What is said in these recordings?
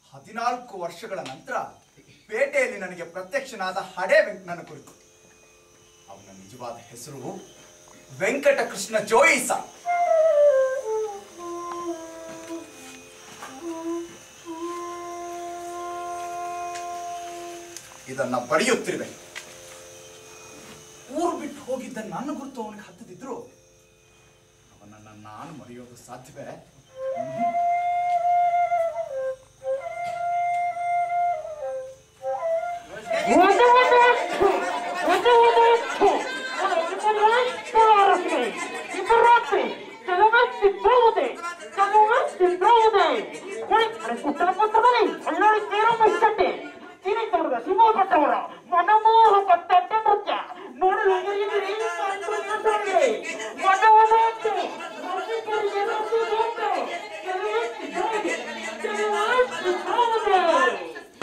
ಹದಿನಾಲ್ಕು ವರ್ಷಗಳ ನಂತರ ಪೇಟೆಯಲ್ಲಿ ನನಗೆ ಪ್ರತ್ಯಕ್ಷನಾದ ಹಡೆ ವೆಂಕಟನ ಕುರಿತು ಅವನ ನಿಜವಾದ ಹೆಸರು ವೆಂಕಟಕೃಷ್ಣ ಜೋಯಿಸ ಇದನ್ನ ಬರೆಯುತ್ತಿರುವೆ ಊರು ಬಿಟ್ಟು ಹೋಗಿದ್ದ ನನ್ನ ಗುರುತು ಅವನಿಗೆ ಹತ್ತದಿದ್ರು ಅವನನ್ನ ನಾನು ಮರೆಯೋದು ಸಾಧ್ಯವೇ ಮನಮೋಹಕ ತಂಡ ನೃತ್ಯ ನೋಡಲು ಮುರಿಯಿರಿ ಮನವೊಂದು ರಸಿಕರಿಗೆ ರಸಿಕೊಂಡು ಕೆಲವಷ್ಟು ಜೋಡಿ, ಕೆಲವಷ್ಟು ಸೋಮದೆ.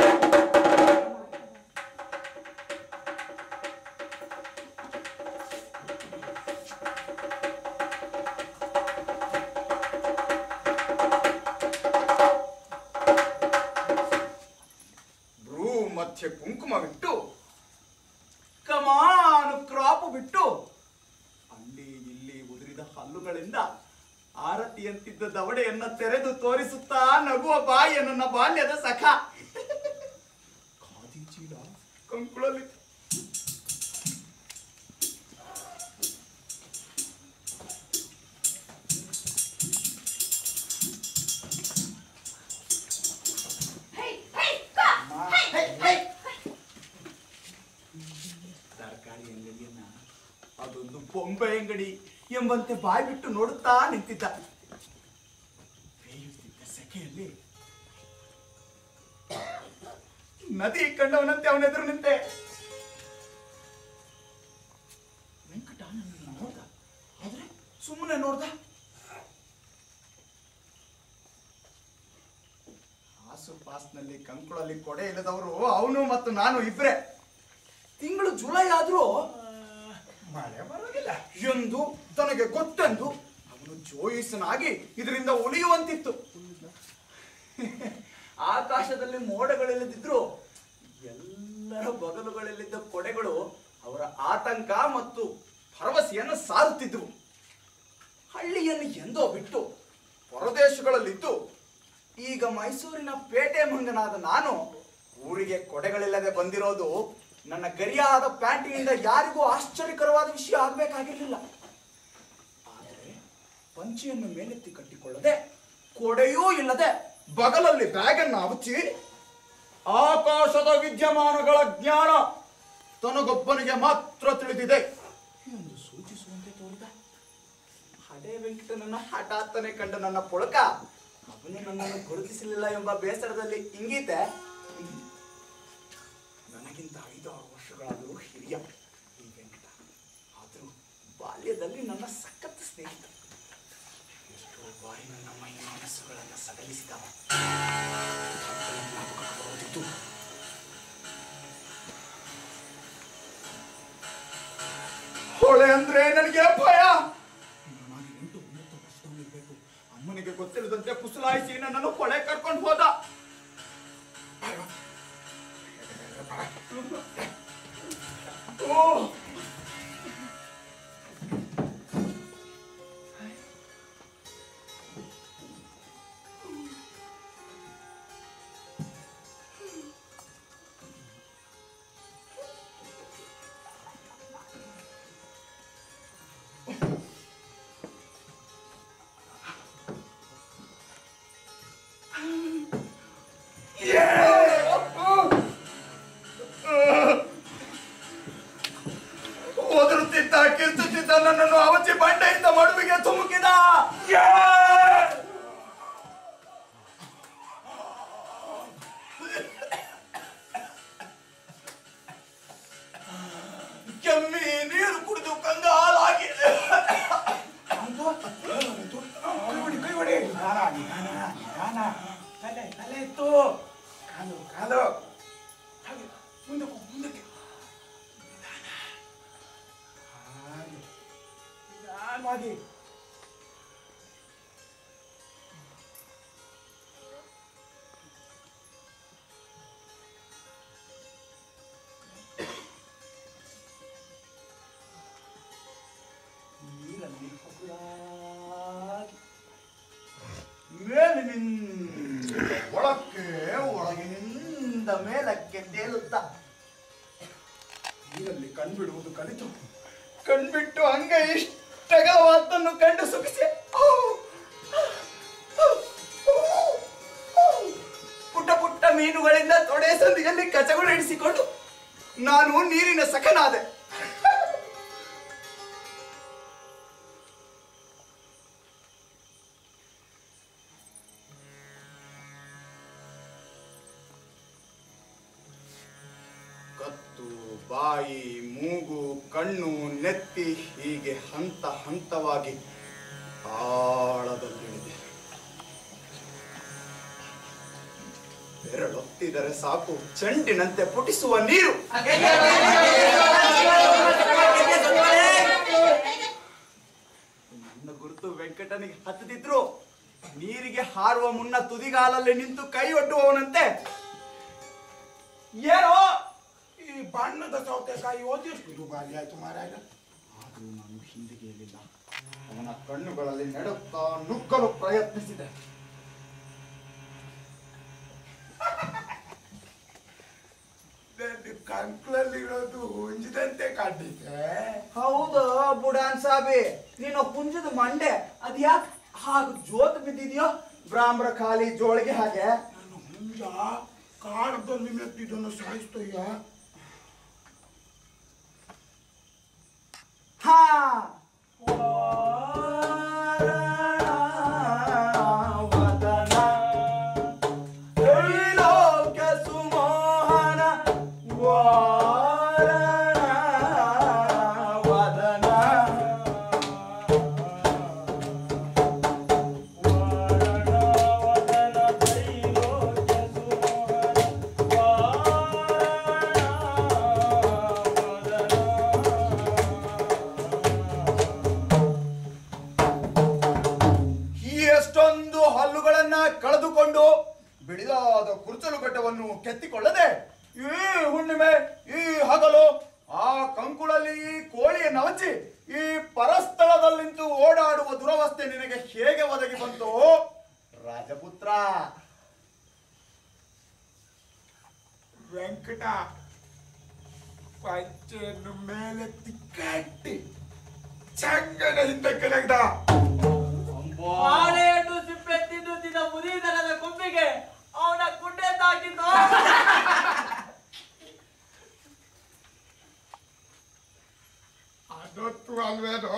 ಭ್ರೂ ಮಧ್ಯೆ ಕುಂಕುಮವಿಟ್ಟು ಕಮಾನು ಕ್ರಾಪು ಬಿಟ್ಟು ಅಲ್ಲಿ ಇಲ್ಲಿ ಉದುರಿದ ಹಲ್ಲುಗಳಿಂದ ಆರತಿಯಂತಿದ್ದ ದವಡೆಯನ್ನ ತೆರೆದು ತೋರಿಸುತ್ತಾ ನಗುವ ಬಾಯಿಯ ನನ್ನ ಬಾಲ್ಯದ ಸಖ ಖಾದಿ ಚೀಲ ಕಂಕುಳಲ್ಲಿ ತರಕಾರಿ ಅಂಗಡಿಯನ್ನ ಅದೊಂದು ಬೊಂಬೆ ಅಂಗಡಿ ಎಂಬಂತೆ ಬಾಯಿ ಬಿಟ್ಟು ನೋಡುತ್ತಾ ನಿಂತಿದ್ದ ಬೇಯುತ್ತಿದ್ದ ಸೆಕೆಯಲ್ಲಿ ನದಿ ಕಂಡವನಂತೆ ಅವನ ಎದುರು ನಿಂತೆ ವೆಂಕಟ ನನ್ನನ್ನು ನೋಡ್ದ ಆದ್ರೆ ಸುಮ್ಮನೆ ನೋಡ್ದ ಆಸು ಪಾಸ್ನಲ್ಲಿ ಕಂಕುಳಲ್ಲಿ ಕೊಡೆ ಇಲ್ಲದವರು ಅವನು ಮತ್ತು ನಾನು ಇಬ್ರೆ ತಿಂಗಳು ಜುಲೈ ಆದ್ರೂ ಮಳೆ ಬರೋದಿಲ್ಲ ಎಂದು ತನಗೆ ಗೊತ್ತೆಂದು ಅವನು ಜೋಯಿಸನಾಗಿ ಇದರಿಂದ ಉಳಿಯುವಂತಿತ್ತು ಆಕಾಶದಲ್ಲಿ ಮೋಡಗಳಿಲ್ಲದಿದ್ರು ಎಲ್ಲರ ಬಗಲುಗಳಲ್ಲಿದ್ದ ಕೊಡೆಗಳು ಅವರ ಆತಂಕ ಮತ್ತು ಭರವಸೆಯನ್ನು ಸಾರುತ್ತಿದ್ದವು ಹಳ್ಳಿಯನ್ನು ಎಂದೋ ಬಿಟ್ಟು ಹೊರದೇಶಗಳಲ್ಲಿದ್ದು ಈಗ ಮೈಸೂರಿನ ಪೇಟೆ ಮಂಗನಾದ ನಾನು ಊರಿಗೆ ಕೊಡೆಗಳಿಲ್ಲದೆ ಬಂದಿರೋದು ನನ್ನ ಗರಿಯಾದ ಪ್ಯಾಂಟಿನಿಂದ ಯಾರಿಗೂ ಆಶ್ಚರ್ಯಕರವಾದ ವಿಷಯ ಆಗಬೇಕಾಗಿರಲಿಲ್ಲ ಆದರೆ ಪಂಚೆಯನ್ನು ಮೇಲೆತ್ತಿ ಕಟ್ಟಿಕೊಳ್ಳದೆ ಕೊಡೆಯೂ ಇಲ್ಲದೆ ಬಗಲಲ್ಲಿ ಬ್ಯಾಗನ್ನು ಅವಚಿ ಆಕಾಶದ ವಿದ್ಯಮಾನಗಳ ಜ್ಞಾನ ತನಗೊಬ್ಬನಿಗೆ ಮಾತ್ರ ತಿಳಿದಿದೆ ಎಂದು ಸೂಚಿಸುವಂತೆ ತೋರಿದ ಹಡೆ ವೆಂಕಟನನ್ನ ಹಠಾತ್ತನೆ ಕಂಡ ನನ್ನ ಪುಳಕ ಅವನು ನನ್ನನ್ನು ಗುರುತಿಸಲಿಲ್ಲ ಎಂಬ ಬೇಸರದಲ್ಲಿ ಇಂಗಿತೆ ನನಗಿಂತ ಐದಾರು ವರ್ಷಗಳಾದರೂ ಹಿರಿಯ ಈ ವೆಂಕಟ ಆದರೂ ಬಾಲ್ಯದಲ್ಲಿ ನನ್ನ ಸಖತ್ ಸ್ನೇಹಿತ ಎಷ್ಟೋ ಬಾರಿ ನನ್ನ ಮೈ ಮನಸ್ಸುಗಳನ್ನು ಸಡಲಿಸಿದವ ಮಕ್ಕಳ ಜ್ಞಾಪಕಕ್ಕೆ ಬರೋದಿತ್ತು ಹೊಳೆ ಅಂದ್ರೆ ನನಗೆ ಭಯ ನಾನು ಎಂಟು ಒಂಬತ್ತು ವರ್ಷದವನಿರ್ಬೇಕು ಅಮ್ಮನಿಗೆ ಗೊತ್ತಿಲ್ಲದಂತೆ ಪುಸಲಾಯಿಸಿ ನನ್ನನ್ನು ಕೊಳೆ ಕರ್ಕೊಂಡು ಹೋದ ಓ ಓದರುತ್ತಿದ್ದ ಕಿರ್ತುತ್ತಿದ್ದ ನನ್ನನ್ನು ಅವಚಿ ಬಂಡೆಯಿಂದ ಮಡುವಿಗೆ ತುಮುಕಿದ ಕೆಮ್ಮಿ ನೀರು ಕುಡಿದು ಕಂಗಾಲಾಗಿ ಕೈವಡಿ ಕೈವಡಿ ನಿಧಾನ ನಿಧಾನ ನಿಧಾನ ತಲೆ ತಲೆ ಇತ್ತು ಕಾಲು ಕಾಲು ಹಾಗೆ ಮುಂದಕ್ಕೆ ಮುಂದಕ್ಕೆ ನಿಧಾನ ಹಾಗೆ ನಿಧಾನವಾಗಿ ಮೇಲಿನಿಂದ ಒಳಕ್ಕೆ ಒಳಗಿನಿಂದ ಮೇಲಕ್ಕೆ ತೇಲುತ್ತಾ ನೀರಲ್ಲಿ ಕಣ್ಬಿಡುವುದು ಕಲಿತು ಕಣ್ಬಿಟ್ಟು ಹಂಗ ಇಷ್ಟಗಲವಾದ್ದನ್ನು ಕಂಡು ಸುಖಿಸಿ ಪುಟ್ಟ ಪುಟ್ಟ ಮೀನುಗಳಿಂದ ತೊಡೆ ಸಂದಿಯಲ್ಲಿ ಕಚಗಳು ಇಡಿಸಿಕೊಂಡು ನಾನು ನೀರಿನ ಸಖನಾದೆ ಕತ್ತು ಬಾಯಿ ಮೂಗು ಕಣ್ಣು ನೆತ್ತಿ ಹೀಗೆ ಹಂತ ಹಂತವಾಗಿ ಆಳದಲ್ಲಿಳಿದೆ ಬೆರಳೊತ್ತಿದರೆ ಸಾಕು ಚೆಂಡಿನಂತೆ ಪುಟಿಸುವ ನೀರು ನನ್ನ ಗುರುತು ವೆಂಕಟನಿಗೆ ಹತ್ತದಿದ್ರು ನೀರಿಗೆ ಹಾರುವ ಮುನ್ನ ತುದಿಗಾಲಲ್ಲಿ ನಿಂತು ಕೈ ಒಡ್ಡುವವನಂತೆ ಏನೋ ಈ ಬಣ್ಣದ ಸೌತೆಕಾಯಿ ಓದಿಷ್ಟು ದುಬಾರಿ ಆಯ್ತು ಮಾರಾಯ ಆದರೂ ನಾನು ಹಿಂದಿಗೆ ಇರಲಿಲ್ಲ ಅವನ ಕಣ್ಣುಗಳಲ್ಲಿ ನಡುತ್ತಾ ನುಗ್ಗಲು ಪ್ರಯತ್ನಿಸಿದೆ ನನ್ನ ಕಂಕ್ಳಲ್ಲಿ ಇರೋದು ಹುಂಜಿದಂತೆ ಕಂಡಿದೆ ಹೌದು ಬುಡಾನ್ ಸಾಬಿ ನೀನು ಕುಂಜದ ಮಂಡೆ ಅದ್ ಯಾಕೆ ಹಾಗೆ ಜೋತ್ ಬಿದ್ದಿದ್ಯೋ ಬ್ರಾಹ್ಮಣ ಖಾಲಿ ಜೋಳಿಗೆ ಹಾಗೆ ನಾನು ಹುಂಜ ಕಾಡದಲ್ಲಿ ಮೆತ್ತಿದ್ದನ್ನು ಸಾಯಿಸ್ತಯ್ಯ ಹಾ ವದನ ತ್ರೈಲೋಕ್ಯ ಸುಮೋಹನ ವಾರಣ ವದನ ಎಷ್ಟೊಂದು ಹಲ್ಲುಗಳನ್ನ ಕಳೆದುಕೊಂಡು ಬಿಡಿದಾದ ಕುರ್ಚಲು ಘಟ್ಟವನ್ನು ಕೆತ್ತಿಕೊಳ್ಳದೆ ಈ ಹುಣ್ಣಿಮೆ ಈ ಹಗಲು ಆ ಕಂಕುಳಲ್ಲಿ ಈ ಕೋಳಿಯ ನವಚಿ ಈ ಪರಸ್ಥಳದಲ್ಲಿಂತು ಓಡಾಡುವ ದುರವಸ್ಥೆ ನಿನಗೆ ಹೇಗೆ ಒದಗಿ ಬಂತು ರಾಜಪುತ್ರ ವೆಂಕಟ ಪಂಚೆಯನ್ನು ಮೇಲೆತ್ತಿ ಕಟ್ಟಿ ಚಂಗನ ಹಿಂದಕ್ಕೆ ನೆಗ್ದ ಬಾಳೆಹಣ್ಣು ಸಿಪ್ಪೆ ತಿನ್ನುತ್ತಿದ್ದ ಮುದಿದನದ ಕೊಂಬಿಗೆ ಅವನ ಕುಂಡೆ ತಾಕಿದ್ದು ಅದೊತ್ತು ಅಲ್ವೇನೋ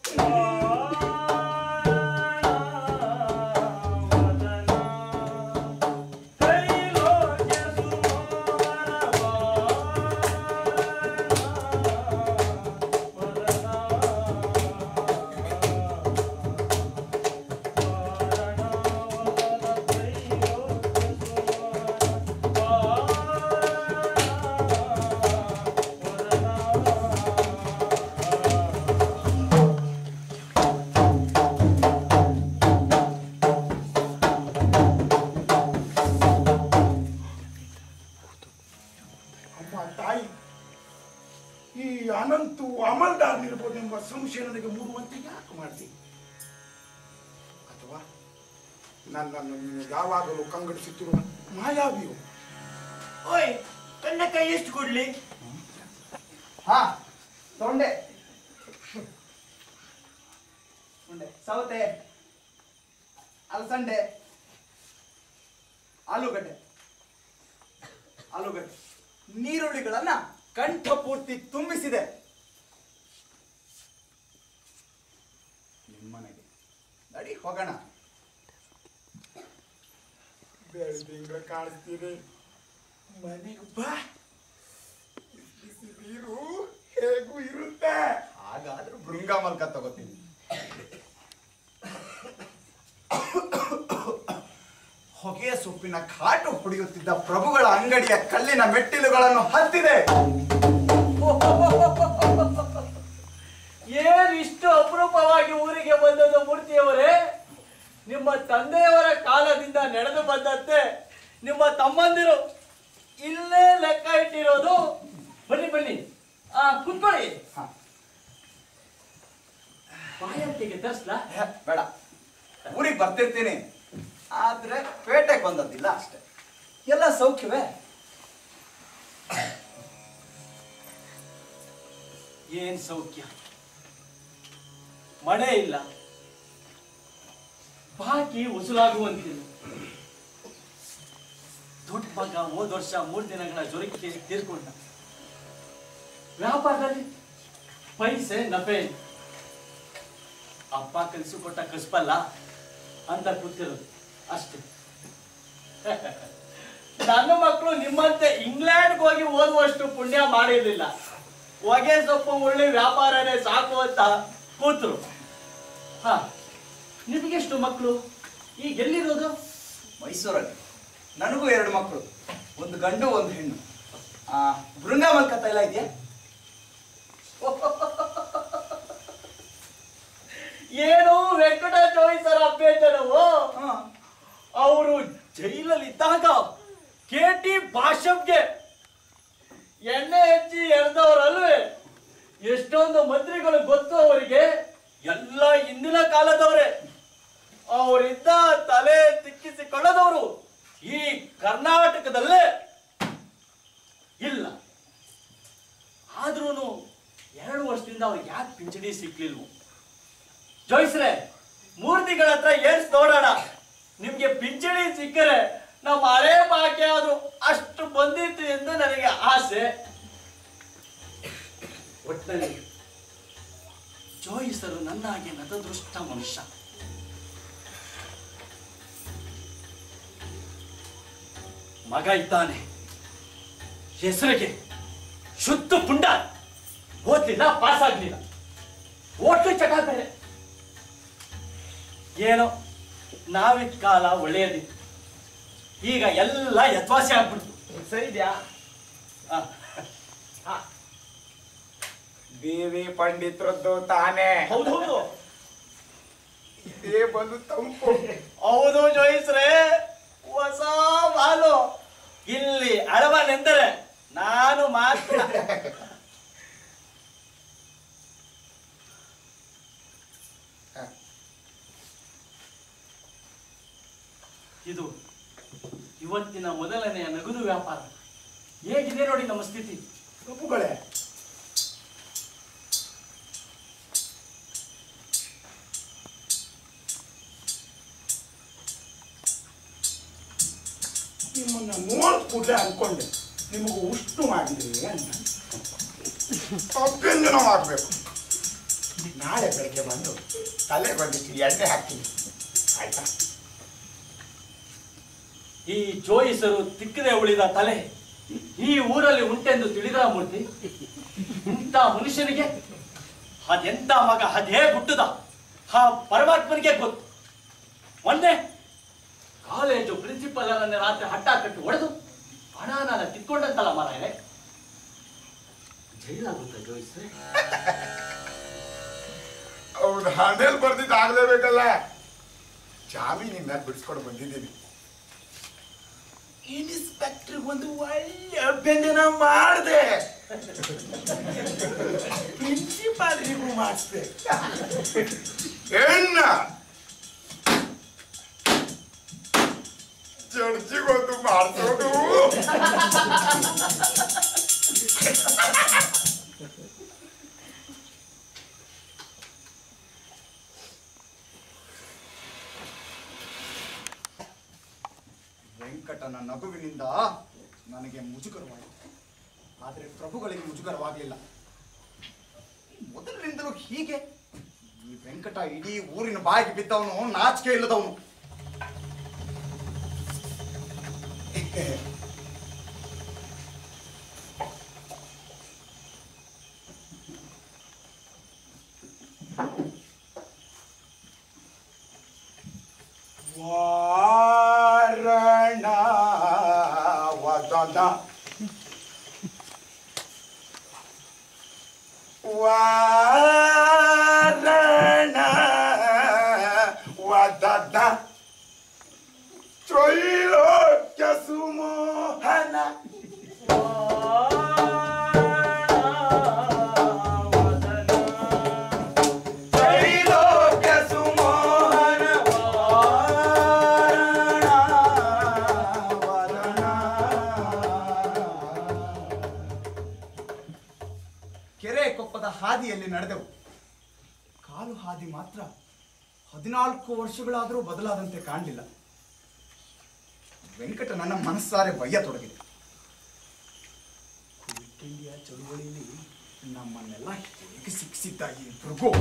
ಅಮ್ಮ ತಾಯಿ ಈ ಅನಂತು ಅಮಲ್ದಾರ್ ಇರ್ಬೋದೆಂಬ ಸಂಶಯ ನನಗೆ ಮೂಡುವಂತೆ ಯಾಕೆ ಮಾಡ್ತಿ ಅಥವಾ ನನ್ನನ್ನು ನೀನು ಯಾವಾಗಲೂ ಕಂಗಡಿಸುತ್ತಿರುವ ಮಾಯಾವಿಯು ಓಯ್ ಕಣ್ಣ ಕೈ ಎಷ್ಟು ಕೊಡ್ಲಿ ಹಾ ತೊಂಡೆ ತೊಂಡೆ ಸೌತೆ ಅಲಸಂಡೆ ಆಲೂಗಡ್ಡೆ ಆಲೂಗಡ್ಡೆ ನೀರುಳ್ಳಿಗಳನ್ನ ಕಂಠ ಪೂರ್ತಿ ತುಂಬಿಸಿದೆ ನಿಮ್ಮನೆಗೆ ನಡಿ ಹೋಗೋಣ ಬೆಳದಿಂಗಳ ಕಾಣಿಸ್ತೀನಿ ಮನೆಗೆ ಬಾ ಬಿಸಿ ನೀರು ಹೇಗೂ ಇರುತ್ತೆ ಹಾಗಾದ್ರೂ ಭೃಂಗ ಮಲ್ಕ ತಗೋತೀನಿ ಹೊಗೆಯ ಸೊಪ್ಪಿನ ಕಾಟು ಹೊಡೆಯುತ್ತಿದ್ದ ಪ್ರಭುಗಳ ಅಂಗಡಿಯ ಕಲ್ಲಿನ ಮೆಟ್ಟಿಲುಗಳನ್ನು ಹತ್ತಿದೆ ಏನ್ ಇಷ್ಟು ಅಪರೂಪವಾಗಿ ಊರಿಗೆ ಬಂದದ್ದು ಮೂರ್ತಿಯವರೇ ನಿಮ್ಮ ತಂದೆಯವರ ಕಾಲದಿಂದ ನಡೆದು ಬಂದಂತೆ ನಿಮ್ಮ ತಮ್ಮಂದಿರು ಇಲ್ಲೇ ಲೆಕ್ಕ ಇಟ್ಟಿರೋದು ಬನ್ನಿ ಬನ್ನಿ ಆ ಕುತ್ಕೊಳ್ಳಿ ಹ. ಬಾಯಂತಿಗೆ ತರ್ಸ್ಲಾ ಹೇ, ಬೇಡ ಊರಿಗೆ ಬರ್ತಿರ್ತೀನಿ ಆದ್ರೆ ಪೇಟೆಗೆ ಬಂದದ್ದಿಲ್ಲ ಅಷ್ಟೇ ಎಲ್ಲ ಸೌಖ್ಯವೇ ಏನ್ ಸೌಖ್ಯ ಮಳೆ ಇಲ್ಲ ಬಾಕಿ ವಸೂಲಾಗುವಂತಿಲ್ಲ ದೊಡ್ಡ ಮಗ ಹೋದ ವರ್ಷ ಮೂರು ದಿನಗಳ ಜ್ವರಕ್ಕೆ ತೀರ್ಕೊಂಡ ವ್ಯಾಪಾರದಲ್ಲಿ ಪೈಸೆ ನಫೆ ಇಲ್ಲ. ಅಪ್ಪ ಕಲಿಸಿಕೊಟ್ಟ ಕಸ್ಬಲ್ಲ ಅಂತ ಕೂತಿರೋದು ಅಷ್ಟೇ ನನ್ನ ಮಕ್ಕಳು ನಿಮ್ಮಂತೆ ಇಂಗ್ಲೆಂಡ್ಗೆ ಹೋಗಿ ಓದುವಷ್ಟು ಪುಣ್ಯ ಮಾಡಿರ್ಲಿಲ್ಲ ಹೊಗೆ ಸೊಪ್ಪು ಉಳ್ಳಿ ವ್ಯಾಪಾರನೇ ಸಾಕು ಅಂತ ಕೂತ್ರು ಹಾ ನಿಮಗೆಷ್ಟು ಮಕ್ಕಳು ಈಗ ಎಲ್ಲಿರೋದು ಮೈಸೂರಲ್ಲಿ ನನಗೂ ಎರಡು ಮಕ್ಕಳು ಒಂದು ಗಂಡು ಒಂದು ಹೆಣ್ಣು ಆ ಭೃಂಗ ಮಲ್ಕತ್ತ ಎಲ್ಲ ಇದೆಯಾ ಏನು ವೆಂಕಟ ಚೋಯಿಸರ ಅಭ್ಯರ್ಥನವು ಹಾ ಅವರು ಜೈಲಲ್ಲಿ ಇದ್ದಾಗ ಕೆ ಟಿ ಭಾಷಮ್ಗೆ ಎಣ್ಣೆ ಹಚ್ಚಿ ಎಳೆದವರಲ್ವೇ ಎಷ್ಟೊಂದು ಮಂತ್ರಿಗಳು ಗೊತ್ತು ಅವರಿಗೆ ಎಲ್ಲ ಹಿಂದಿನ ಕಾಲದವರೇ ಅವರಿದ್ದ ತಲೆ ತಿಕ್ಕಿಸಿಕೊಳ್ಳದವರು ಈ ಕರ್ನಾಟಕದಲ್ಲೇ ಇಲ್ಲ ಆದ್ರೂ ಎರಡು ವರ್ಷದಿಂದ ಅವ್ರಿಗೆ ಯಾಕೆ ಪಿಂಚಣಿ ಸಿಕ್ಲಿಲ್ವು ಜೋಯಿಸ್ರೆ ಮೂರ್ತಿಗಳ ಹತ್ರ ಏರ್ಸ್ ನೋಡೋಣ ನಿಮ್ಗೆ ಪಿಂಚಣಿ ಸಿಕ್ಕರೆ ನಮ್ಮ ಹಳೆ ಬಾಕಿ ಅದು ಅಷ್ಟು ಬಂದಿತ್ತು ಎಂದು ನನಗೆ ಆಸೆ ಒಟ್ಟಲ್ಲಿ ಜೋಯಿಸರು ನನ್ನ ಹಾಗೆ ನತದೃಷ್ಟ ಮನುಷ್ಯ ಮಗ ಇದ್ದಾನೆ ಹೆಸರಿಗೆ ಶುದ್ಧ ಪುಂಡ ಓದ್ಲಿಲ್ಲ ಪಾಸ್ ಆಗ್ಲಿಲ್ಲ ಓಟ್ಲು ಚಟ ಬೇರೆ ಏನೋ ನಾವಿದ್ದ ಕಾಲ ಒಳ್ಳೆಯದಿತ್ತು ಈಗ ಎಲ್ಲ ಯಥವಾಸಿ ಆಗ್ಬಿಡ್ತು ಸರಿದ್ಯಾ ದೇವಿ ಪಂಡಿತರದ್ದು ತಾನೇ ಹೌದೌದು ಇದೇ ಬಂದು ತಂಪು ಹೌದು ಜೋಯಿಸ್ರೆ ಹೊಸ ಮಾಲು ಇಲ್ಲಿ ಅಳವನೆಂದರೆ ನಾನು ಮಾತ್ರ ಇದು ಇವತ್ತಿನ ಮೊದಲನೆಯ ನಗದು ವ್ಯಾಪಾರ ಹೇಗಿದೆ ನೋಡಿ ನಮ್ಮ ಸ್ಥಿತಿ ಪ್ರಭುಗಳೇ ನಿಮ್ಮನ್ನ ನೋಡ್ ಕೂಡಲೇ ಅನ್ಕೊಂಡೆ ನಿಮಗೆ ಉಷ್ಟು ಮಾಡಿದ್ರಿ ಅಂತ ಅಭ್ಯಂಜನ ಮಾಡಬೇಕು ನಾಳೆ ಬೆಳಗ್ಗೆ ಬಂದು ತಲೆ ಬಂದಿಟ್ಟು ಎಣ್ಣೆ ಹಾಕ್ತೀನಿ ಆಯ್ತಾ ಈ ಜೋಯಿಸರು ತಿಕ್ಕದೆ ಉಳಿದ ತಲೆ ಈ ಊರಲ್ಲಿ ಉಂಟೆಂದು ತಿಳಿದ ಮೂರ್ತಿ ಇಂಥ ಮನುಷ್ಯನಿಗೆ ಅದೆಂತ ಮಗ ಅದೇ ಹುಟ್ಟುದ ಆ ಪರಮಾತ್ಮನಿಗೆ ಗೊತ್ತು ಮೊನ್ನೆ ಕಾಲೇಜು ಪ್ರಿನ್ಸಿಪಲ್ ನನ್ನ ರಾತ್ರಿ ಹಟ್ಟ ಕಟ್ಟಿ ಹೊಡೆದು ಹಣ ನಾನು ಕಿತ್ಕೊಂಡಂತಲ್ಲ ಮಾರಾಯರೆ ಜೈಲಾಗುತ್ತ ಜೋಯಿಸ್ರೆ ಅವ್ರು ಹಣೆಲ್ ಬರ್ದಿದ್ದು ಆಗ್ಲೇಬೇಕಲ್ಲ ಜಾಮೀನಿಂದ ಬಿಡಿಸ್ಕೊಂಡು ಬಂದಿದ್ದೀನಿ ಇನ್ಸ್ಪೆಕ್ಟರ್ ಒಂದು ಒಳ್ಳೆ ಅಭ್ಯಂಜನ ಮಾಡಿದೆ ಪ್ರಿನ್ಸಿಪಾಲ್ರಿಗೂ ಮಾಡಿಸ್ದೆ ಹೆಣ್ಣ ಜಡ್ಜಿಗೊಂದು ಮಾಡಿಸೋದು ವೆಂಕಟನ ನಗುವಿನಿಂದ ನನಗೆ ಮುಜುಗರವಾಯಿತು ಆದರೆ ಪ್ರಭುಗಳಿಗೆ ಮುಜುಗರವಾಗಲಿಲ್ಲ ಮೊದಲಿನಿಂದಲೂ ಹೀಗೆ ಈ ವೆಂಕಟ ಇಡೀ ಊರಿನ ಬಾಯಿಗೆ ಬಿದ್ದವನು ನಾಚಿಕೆ ಇಲ್ಲದವನು ವಾರಣ ವದನ ವಾರಣ ವದನ ತ್ರೈಲೋಕ್ಯ ಸುಮೋಹನ ತ್ರೈಲೋಕ್ಯ ಸುಮೋಹನ ವಾರಣ ಹಾದಿಯಲ್ಲಿ ನಡೆದೆವು ಕಾಲು ಹಾದಿ ಮಾತ್ರ ಹದಿನಾಲ್ಕು ವರ್ಷಗಳಾದರೂ ಬದಲಾದಂತೆ ಕಾಣಲಿಲ್ಲ ವೆಂಕಟ ನನ್ನ ಮನಸ್ಸಾರೆ ಬಯ್ಯತೊಡಗಿದೆ ಕ್ವಿಟ್ ಇಂಡಿಯಾ ಚಳುವಳಿಯಲ್ಲಿ ನಮ್ಮನ್ನೆಲ್ಲ ಹೇಗೆ ಶಿಕ್ಷಿದ್ದ ಈ ಭೃಗು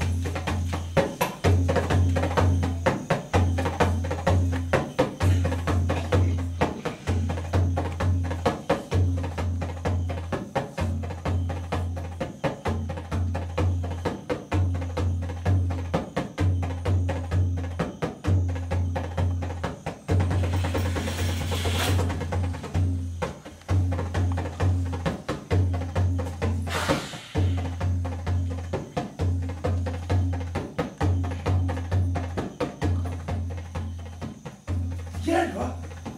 ಏನು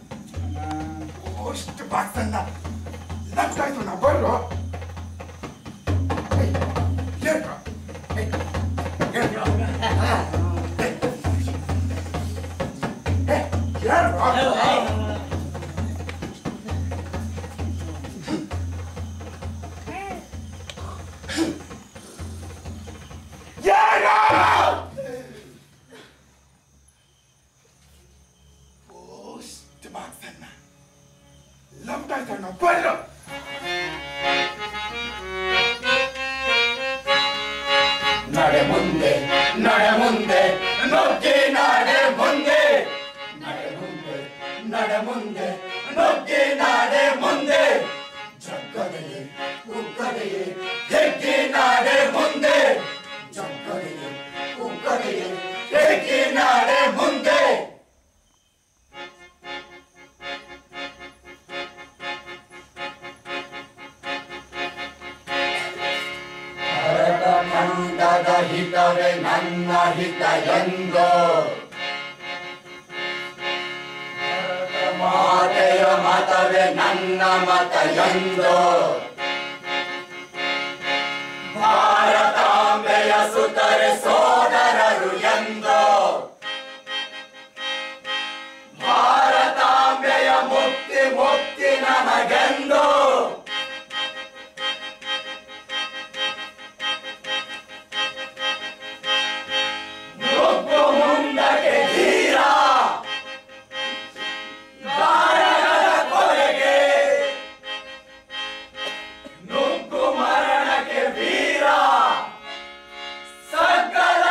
ಅಷ್ಟು ಬಾಕ್ಸನ್ನ ನಗ್ತಾಯ್ತು ನಾ ಬರ್ರು ಏನು ಯಾರು ಯಾರು ಅಷ್ಟು ಬಾಕ್ಸನ್ನ ನಗ್ತಾಯ್ತು ನಾ ಬರ್ರು ನಡೆ ಮುಂದೆ ನಡೆ ಮುಂದೆ ನುಗ್ಗಿ ನಡೆ ಮುಂದೆ ನಡೆ ಮುಂದೆ ನಡೆ ಮುಂದೆ ನುಗ್ಗಿ ನಡೆ ಮುಂದೆ ಜಗ್ಗದೆಯೇ ಉಕ್ಕದೆಯೇ ಹೆಗ್ಗಿ ನಡೆ ಮುಂದೆ ಜಗ್ಗದೆಯೇ ಉಕ್ಕದೆಯೇ ಹೆಗ್ಗಿ ನಡೆ ಮುಂದೆ ಭರತ ಖಂಡದ ಹಿತವೇ ನನ್ನ ಹಿತ ಎಂದು ಭರತ ಮಾತೆಯ ಮತವೇ ನನ್ನ ಮತ ಎಂದು ಭಾರತಾಂಬೆಯ ಸುತರೆ ಸೋದರರು ಎಂದು ಭಾರತಾಂಬೆಯ ಮುಕ್ತಿ ಮುಕ್ತಿ ನಮಗೆಂದು ನುಗ್ಗು ಮುಂದಕ್ಕೆ ಧೀರ ಗಾಯಗಳ ಕೊಲೆಗೆ ನುಗ್ಗು ಮರಣಕ್ಕೆ ವೀರ ಸಕಲ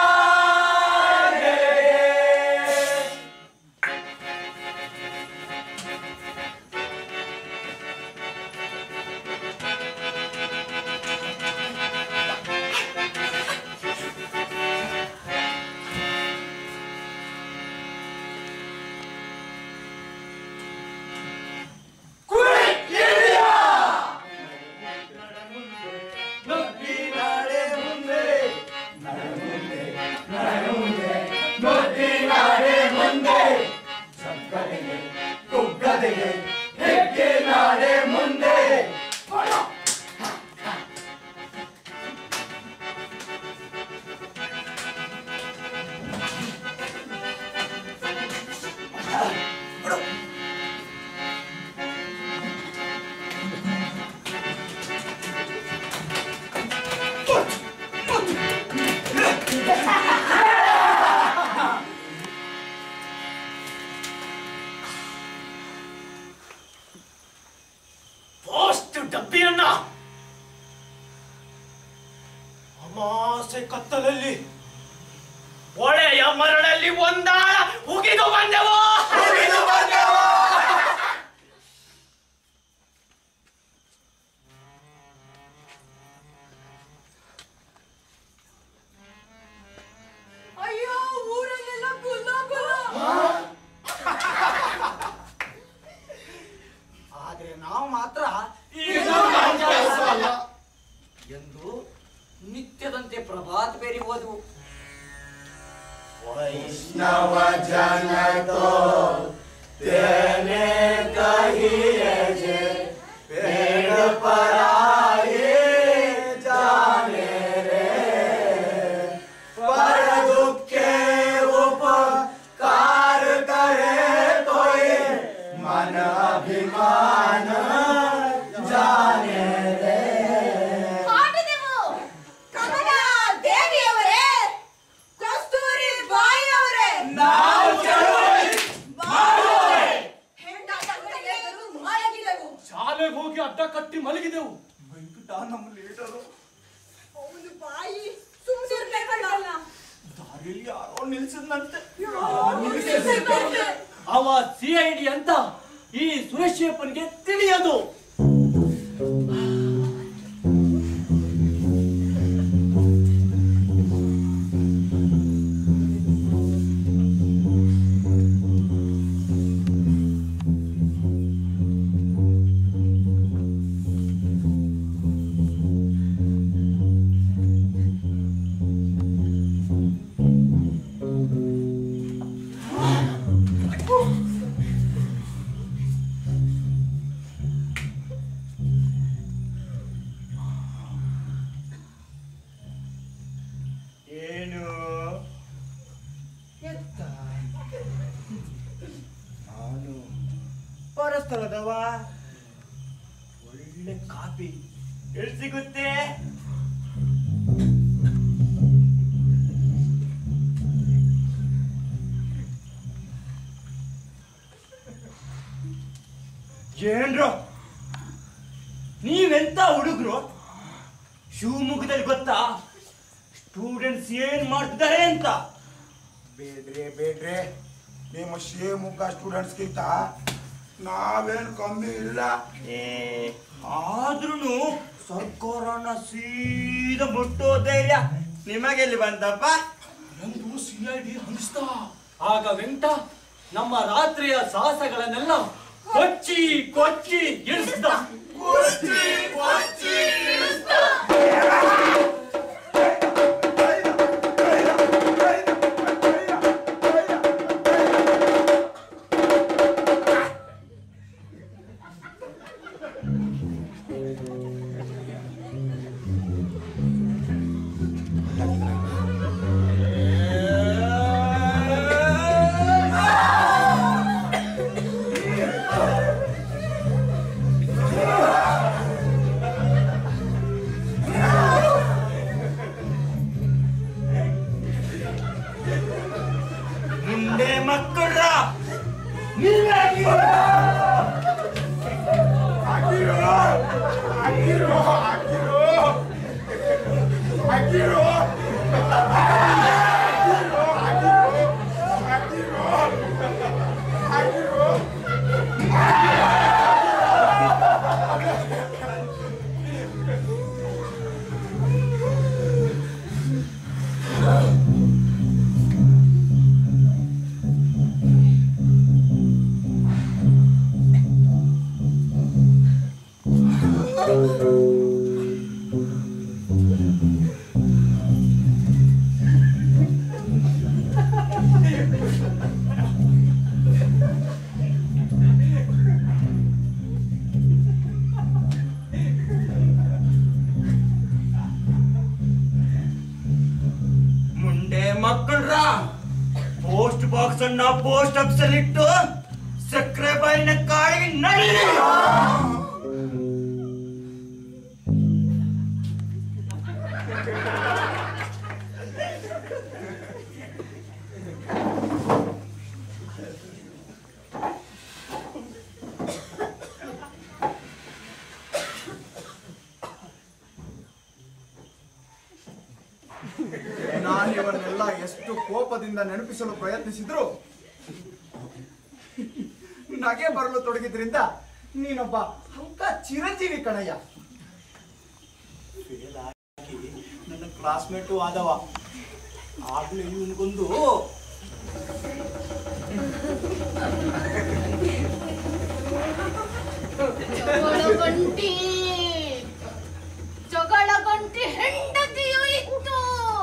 Quit India! ನುಗ್ಗಿ ನಾಡೆ ಮುಂದೆ ನಡೆ ಮುಂದೆ ನಡೆ ಮುಂದೆ ನುಗ್ಗಿ ನಾಡೆ ಮುಂದೆ ಜಗ್ಗದೆಗೆ ಕುಗ್ಗದೆಗೆ ಹೆಗ್ಗೆ ನಾಡೆ ಮುಂದೆ ಪೋಸ್ಟ್ ಡಬ್ಬಿಯನ್ನ ಅಮಾಸೆ ಕತ್ತಲಲ್ಲಿ ಒಳೆಯ ಮರಳಲ್ಲಿ ಒಂದಾಳ ಉಗಿದು ಬಂದೆವು ಅಯ್ಯೋ ಊರಲ್ಲೆಲ್ಲ ಗುಲ್ಲ ಗುಲ್ಲ ಆದ್ರೆ ನಾವು ಮಾತ್ರ ಇದು ನಮ್ಮ ಕೆಲಸ ಅಲ್ಲ. ಎಂದು ನಿತ್ಯದಂತೆ ಪ್ರಭಾತ ಬೇರಿ ಹೋದವು वैष्णव जन तो तेने कहिए जे पेड़ पर आए जाने रे पर दुख के उपकार करे कोई मन अभिमान जाने रे ಹೊರಟಿದೆವು ಕಟ್ಟಿ ಮಲಗಿದೆವು ವೆಂಕಟ ನಮ್ಮ ಲೀಡರು ಅವನು ಬಾಯಿ ಸುಮ್ಮನೆ ಇರ್ಬೇಕಲ್ಲ ದಾರಿಯಲ್ಲಿ ಯಾರೋ ನಿಲ್ಸಿದ್ನಂತೆ ನಿಲ್ಸಿದ್ನಂತೆ. ಅವ ಸಿ ಐ ಡಿ ಅಂತ ಈ ಸುರೇಶಪ್ಪನಿಗೆ ತಿಳಿಯದು ಏನು ಎತ್ತ ನಾನು ಪರಸ್ಥಳದವ ಒಳ್ಳೆ ಕಾಫಿ ಎಲ್ಲಿ ಸಿಗುತ್ತೆ ಏನ್ರು ನೀವೆಂತ ಹುಡುಗರು ಶಿವಮೊಗ್ಗದಲ್ಲಿ ಗೊತ್ತಾ ಸ್ಟೂಡೆಂಟ್ಸ್ ಏನ್ ಮಾಡ್ತಿದ್ದಾರೆ ಅಂತ ಬೇಡ್ರೆ ಬೇಡ್ರೆ ನಿಮ್ಮ ಶಿವಮೊಗ್ಗ ಸ್ಟೂಡೆಂಟ್ಸ್ಗಿಂತ ನಾವೇನು ಕಮ್ಮಿ ಇಲ್ಲ ಏ ಆದ್ರೂ ಸರ್ಕಾರನ ಸೀದಾ ಮುಟ್ಟೋ ಧೈರ್ಯ ನಿಮಗೆಲ್ಲಿ ಬಂತಪ್ಪ ಎಂದು ಸಿ ಐ ಡಿ ಹಂಗಿಸ್ತ ಆಗ ವೆಂಕಟ ನಮ್ಮ ರಾತ್ರಿಯ ಸಾಹಸಗಳನ್ನೆಲ್ಲ ಕೊಚ್ಚಿ ಕೊಚ್ಚಿ ಇಳಿಸ್ದ ಮುಂದೆ ಮಕ್ಕಳ ಹಾಕಿರೋ ಹಾಕಿರೋ ಹಾಕಿರೋ ಹಾಕಿರೋ ಹಾಕಿರೋ ಮುಂದೆ ಮಕ್ಕಳ್ರ ಪೋಸ್ಟ್ ಬಾಕ್ಸ್ ಅನ್ನ ಪೋಸ್ಟ್ ಆಫೀಸ್ ಅಲ್ಲಿ ಇಟ್ಟು ಸಕ್ಕರೆ ಬಾಯಿನ ಕಾಳಿಗೆ ನಡೀರಿ ನಾನು ಇವನ್ನೆಲ್ಲ ಎಷ್ಟು ಕೋಪದಿಂದ ನೆನಪಿಸಲು ಪ್ರಯತ್ನಿಸಿದ್ರು ನಗೆ ಬರಲು ತೊಡಗಿದ್ರಿಂದ ನೀನೊಬ್ಬ ಹಂಕ ಚಿರಂಜೀವಿ ಕಣಯ್ಯ ಫೇಲ್ ಆಗಿ ನನ್ನ ಕ್ಲಾಸ್ಮೇಟು ಆದವ ಆಗ್ಲೇ ಇವನಿಗೊಂದು ಜಗಳ ಗಂಟಿ ಜಗಳ ಗಂಟಿ ಹೆಂಡತಿಯೂ ಇತ್ತು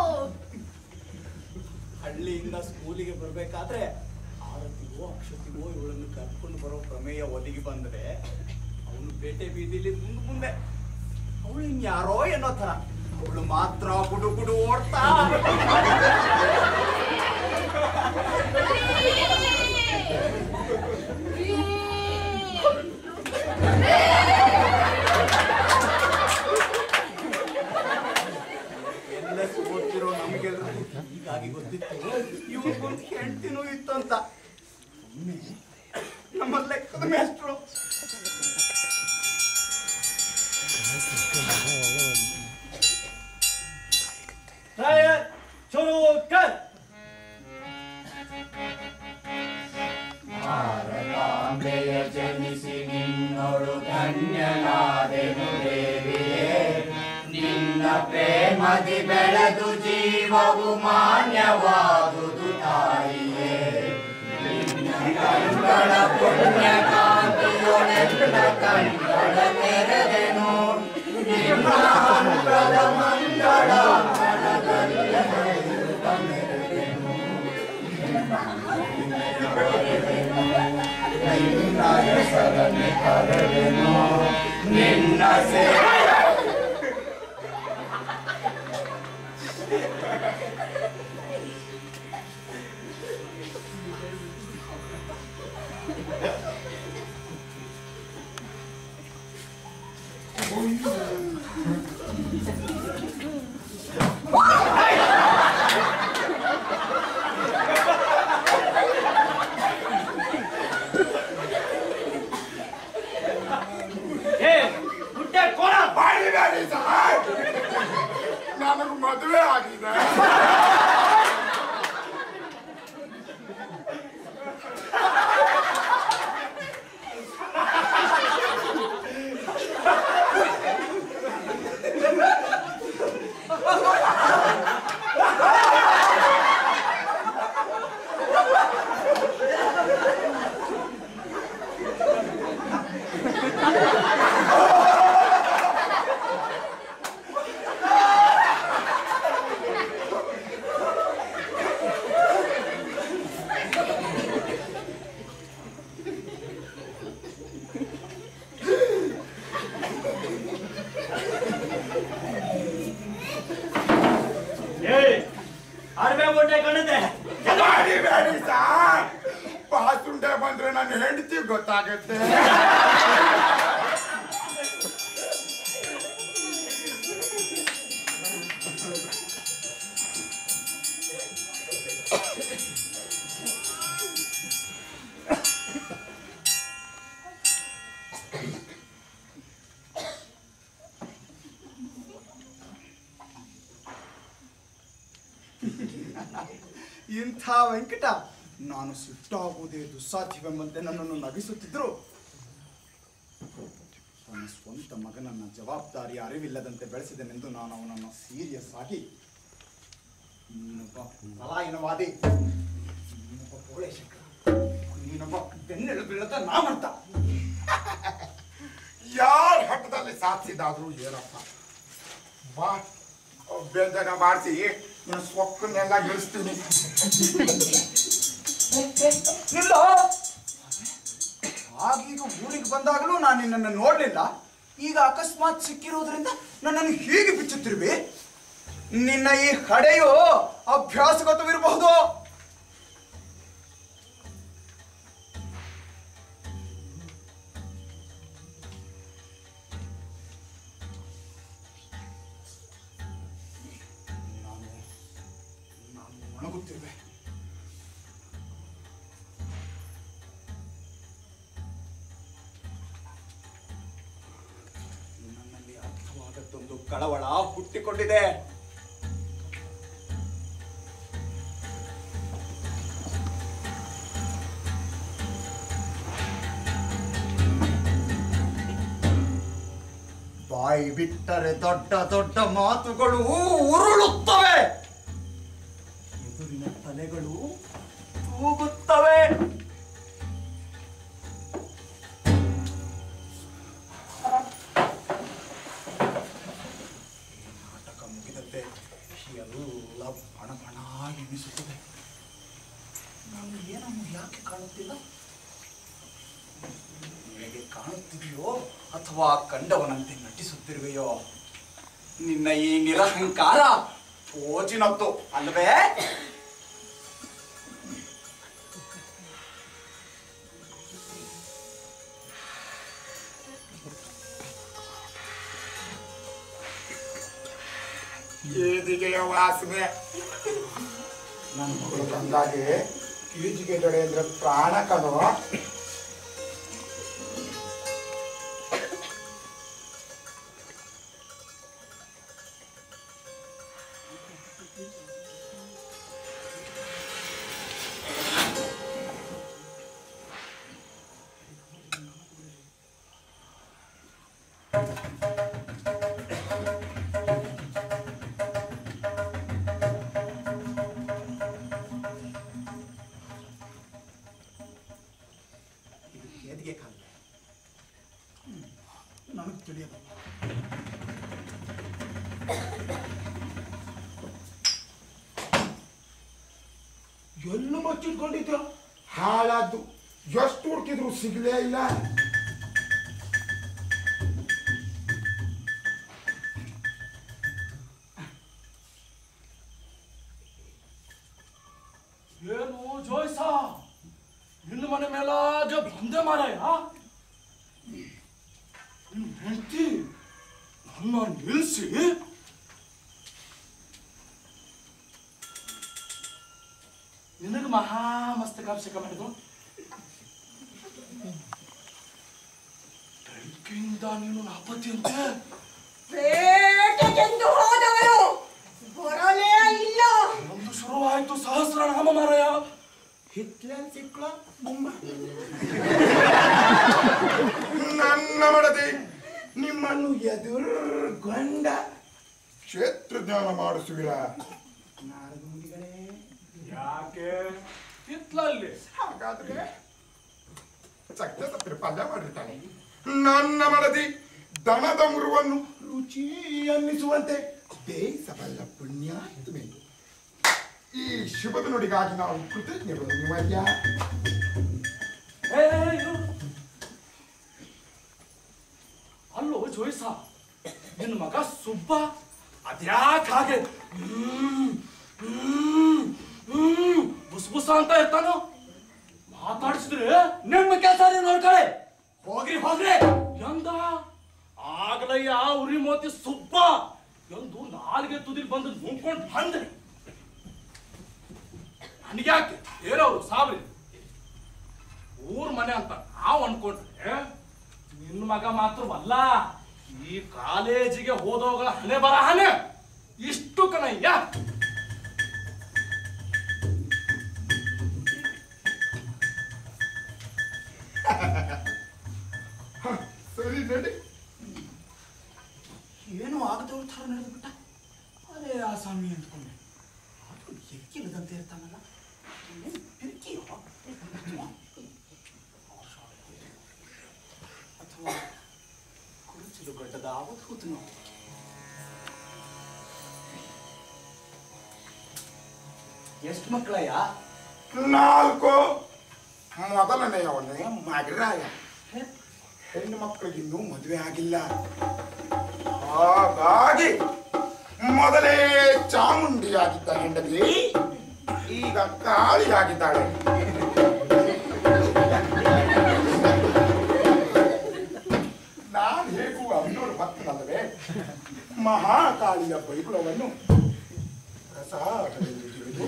ಹಳ್ಳಿಯಿಂದ ಸ್ಕೂಲಿಗೆ ಬರ್ಬೇಕಾದ್ರೆ ಆರತಿಗೋ ಅಕ್ಷತಿಗೋ ಇವಳನ್ನು ಕರ್ಕೊಂಡು ಬರೋ ಪ್ರಮೇಯ ಒದಗಿ ಬಂದ್ರೆ ಅವನು ಪೇಟೆ ಬೀದಿಲಿ ಮುಂದೆ ಮುಂದೆ ಅವಳು ಇನ್ಯಾರೋ ಏನೋ ತರ ಅವಳು ಮಾತ್ರ ಗುಡು ಗುಡು ಓಡ್ತಾ ಎಲ್ಲ ಓದ್ತಿರೋ ನಮಗೆಲ್ಲರಿಗೂ ಹೀಗಾಗಿ ಗೊತ್ತಿತ್ತು ಇವ್ರಿಗೊಂದು ಹೆಂಡ್ತಿನೂ ಇತ್ತು ಅಂತ ಒಮ್ಮೆ ನಮ್ಮ ಲೆಕ್ಕದ ಮೇಷ್ಟ್ರು Fire, ಶುರು ಕರ್ ಭಾರತಾಂಬೆಯ ಜನಿಸಿ ನಿನ್ನೊಳು ಧನ್ಯನಾದೆನು ದೇವಿಯೇ ನಿನ್ನ ಪ್ರೇಮದಿ ಬೆಳೆದು ಜೀವವು ಮಾನ್ಯವಾದುದು ತಾಯಿಯೇ ನಿನ್ನ ಕಣ್ಗಳ ಪುಣ್ಯ ಕಾಂತಿಯೊಳೆಲ್ಲ ಕಣ್ಗಳ ತೆರೆದೆನು ನಿನ್ನ ಹಂತದ ಮಂಗಳ ಮನದಲ್ಲಿ ಹರಿಯುತ್ತ ಮೆರೆದೆನು. ನಿನ್ನ ಹೆಸರನ್ನೇ ಕರೆದೆನು ನಿನ್ನ ಸೇವೆ ಏ ಗುಡ್ಡೆ ಕೋಣ ಬಾಯಿಬೇಡಿ ಸರ್ ನನಗೆ ಮದುವೆ ಆಗಿದೆ ಏ ಅರ್ಬೆ ಗುಡ್ಡೆ ಕಣದೆ ಬಾಯಿಬೇಡಿ ಸರ್ ಪಾಸುಂಡೆ ಬಂದ್ರೆ ನನ್ನ ಹೆಂಡತಿ ಗೊತ್ತಾಗುತ್ತೆ ಇಂಥ ವೆಂಕಟ ನಾನು ಸಿಟ್ಟಾಗುವುದೇ ದುಸ್ಸಾಧ್ಯವೆಂಬಂತೆ ನನ್ನನ್ನು ನಗಿಸುತ್ತಿದ್ದರು ನನ್ನ ಸ್ವಂತ ಮಗನನ್ನ ಜವಾಬ್ದಾರಿ ಅರಿವಿಲ್ಲದಂತೆ ಬೆಳೆಸಿದೆನೆಂದು ನಾನು ಅವನನ್ನು ಸೀರಿಯಸ್ ಆಗಿ ನೀನೊಬ್ಬ ಪಲಾಯನವಾದಿ ನೀನೊಬ್ಬ ಕೋಳೆ ಶಂಕರ ನೀನೊಬ್ಬ ಬೆನ್ನೆಳು ಬೀಳದ ನಾಮಂತ ಯಾರ ಹಟ್ಟದಲ್ಲಿ ಸಾಧಿಸಿದಾದ್ರು ಏನಪ್ಪ ಬಾ ಬೇಜಾರ ಮಾಡಿಸಿ ನನ್ನ ಸೊಕ್ಕನ್ನೆಲ್ಲ ಇಳಿಸ್ತೀನಿ ಇಲ್ಲ ಆಗೀಗ ಊರಿಗೆ ಬಂದಾಗಲೂ ನಾನು ನಿನ್ನನ್ನು ನೋಡಲಿಲ್ಲ ಈಗ ಅಕಸ್ಮಾತ್ ಸಿಕ್ಕಿರೋದ್ರಿಂದ ನನ್ನನ್ನು ಹೀಗೆ ಬಿಚ್ಚುತ್ತಿರುವೆ ನಿನ್ನ ಈ ಹಡೆಯು ಅಭ್ಯಾಸಗತವಿರಬಹುದು ನಾನು ನಾನು ಒಣಗುತ್ತಿರುವೆ ನನ್ನಲ್ಲಿ ಅರ್ಥವಾದದ್ದೊಂದು ಕಳವಳ ಹುಟ್ಟಿಕೊಂಡಿದೆ ಬಾಯಿ ಬಿಟ್ಟರೆ ದೊಡ್ಡ ದೊಡ್ಡ ಮಾತುಗಳು ಉರುಳುತ್ತವೆ ಎದುರಿನ ತಲೆಗಳು ತೂಗುತ್ತವೆ ನಾಟಕ ಮುಗಿದಂತೆ ಎಲ್ಲ ಬಣ ಬಣ ಎನಿಸುತ್ತದೆ ನಾನು ಏನನ್ನು ಯಾಕೆ ಕಾಣುತ್ತಿಲ್ಲ ನಿನಗೆ ಕಾಣುತ್ತಿದೆಯೋ ಅಥವಾ ಕಂಡವನಂತೆ ನಟಿಸುತ್ತಿರುವೆಯೋ ನಿನ್ನ ಈ ನಿರಹಂಕಾರ ಪೋಜಿನದ್ದು ಅಲ್ವೇ ಈದಿಗೆಯ ವಾಸನೆ ನನ್ನ ಮಗಳು ಬಂದಾಗೆ ಈಜಿಗೆ ದೊಡೆ ಅಂದ್ರೆ ಪ್ರಾಣ ಕಣೋ ಗದಿಗೆ ಕಾಲ ನನಗೆ ತಿಳಿಯದು ಎಲ್ಲೂ ಬಚ್ಚಿಟ್ಕೊಂಡಿದ್ದ ಹಾಳಾದ್ದು ಎಷ್ಟು ಹುಡುಕಿದ್ರು ಸಿಗಲೇ ಇಲ್ಲ ಏನು ಜೋಯ್ಸ ನಿನ್ನ ಮನೆ ಮೇಲಾಗ ಬಂದೆ ಮಾರಾಯ ನಿನ್ನ ಹೆಂಡತಿ ನನ್ನ ನಿಲ್ಲಿಸಿ ನಿನಗೆ ಮಹಾ ಮಸ್ತಕಾಭಿಷೇಕ ಮಾಡಿದ್ರು ಬೆಳಗ್ಗೆಯಿಂದ ನೀನು ನಾಪತ್ತಿ ಅಂತೆ ಬೇಟೆಗೆಂದು ಹೋದವರು ಬರಲೇ ಇಲ್ಲ ಒಂದು ಶುರುವಾಯ್ತು ಸಹಸ್ರನಾಮ ಮಾರಾಯ ಹಿಟ್ಲರ್ ಸಿಕ್ಲ ಬೊಮ್ಮ ನನ್ನ ಮಡದಿ ನಿಮ್ಮನ್ನು ಎದುರುಗೊಂಡ ಕ್ಷೇತ್ರ ಜ್ಞಾನ ಮಾಡಿಸುವಿರ ನಾರದ ಮುನಿಗಳೇ ಯಾಕೆ ಹಿತ್ಲಲ್ಲಿ ಹಾಗಾದ್ರೆ ಸಕ್ತ ತಪ್ಪಿರ ಪಲ್ಯ ಮಾಡಿರ್ತಾನೆ ನನ್ನ ಮಡದಿ ದನದ ಮುರುವನ್ನು ರುಚಿ ಅನ್ನಿಸುವಂತೆ ಬೇಯಿಸಬಲ್ಲ ಪುಣ್ಯಾತ್ಮೆ ಈ ಶುಭದ ನುಡಿಗಾಗಿ ನಾವು ಕೃತಜ್ಞರು ನಿಮ್ಮಯ್ಯ ಏ, ಇರು. ಅಲ್ಲೋ ಜೋಯ್ಸ ನಿನ್ನ ಮಗ ಸುಬ್ಬ ಅದ್ಯಾಕ್ ಹಾಗೆ ಹ್ಮ್, ಹ್ಮ್, ಹ್ಮ್, ಬುಸ್ ಬುಸ್ ಅಂತ ಇರ್ತಾನೋ ಮಾತಾಡಿಸಿದ್ರೆ ನಿಮ್ಮ ಕೆಲಸ ನೀವು ನೋಡ್ಕೊಳ್ಳಿ ಹೋಗ್ರಿ ಹೋಗ್ರಿ ಎಂದ ಆಗ್ಲಯ್ಯ ಉರಿ ಮೋತಿ ಸುಬ್ಬ ಎಂದು ನಾಲ್ಗೆ ತುದಿಲ್ ಬಂದು ನುಂಗ್ಕೊಂಡು ಬಂದ್ರಿ ನನಗ್ಯಾಕೆ ಬೇರೆಯವರು ಸಾಬ್ರಿ ಊರ್ ಮನೆ ಅಂತ ನಾವು ಅನ್ಕೊಂಡ್ರೆ ನಿನ್ನ ಮಗ ಮಾತ್ರವಲ್ಲ ಈ ಕಾಲೇಜಿಗೆ ಹೋದವುಗಳ ಹಣೆ ಬರಹನೆ ಇಷ್ಟು ಕಣಯ್ಯ ಸರಿ ನಡಿ ಏನೋ ಆಗದವ್ರ ಥರ ನಡೆದು ಬಿಟ್ಟ ಅದೇ ಆ ಸ್ವಾಮಿ ಅಂದ್ಕೊಂಡೆ ಅದು ಎಕ್ಕಿಲ್ಲದಂತೆ ಇರ್ತಾನಲ್ಲ ಇನ್ನೇನ್ ಪಿರ್ಕಿಯೋ? ಅಥವಾ ಕುರುಚಲು ಗಡ್ಡದ ಅವಧೂತನೋ ಎಷ್ಟು ಮಕ್ಕಳಯ್ಯ ನಾಲ್ಕು ಮೊದಲನೆಯವನೇ ಮಗರಾಯ ಹೆಣ್ಣು ಮಕ್ಕಳಿಗಿನ್ನೂ ಮದುವೆ ಆಗಿಲ್ಲ ಹಾಗಾಗಿ ಮೊದಲೇ ಚಾಮುಂಡಿಯಾಗಿದ್ದ ಹೆಂಡತಿ ಈಗ ಕಾಳಿಯಾಗಿದ್ದಾಳೆ ನಾನು ಹೇಗೂ ಅವಿನೋಡು ಭಕ್ತನಲ್ಲವೇ ಮಹಾಕಾಳಿಯ ಬೈಗುಳವನ್ನು ಪ್ರಸಾದದಲ್ಲಿ ತಿಳಿದು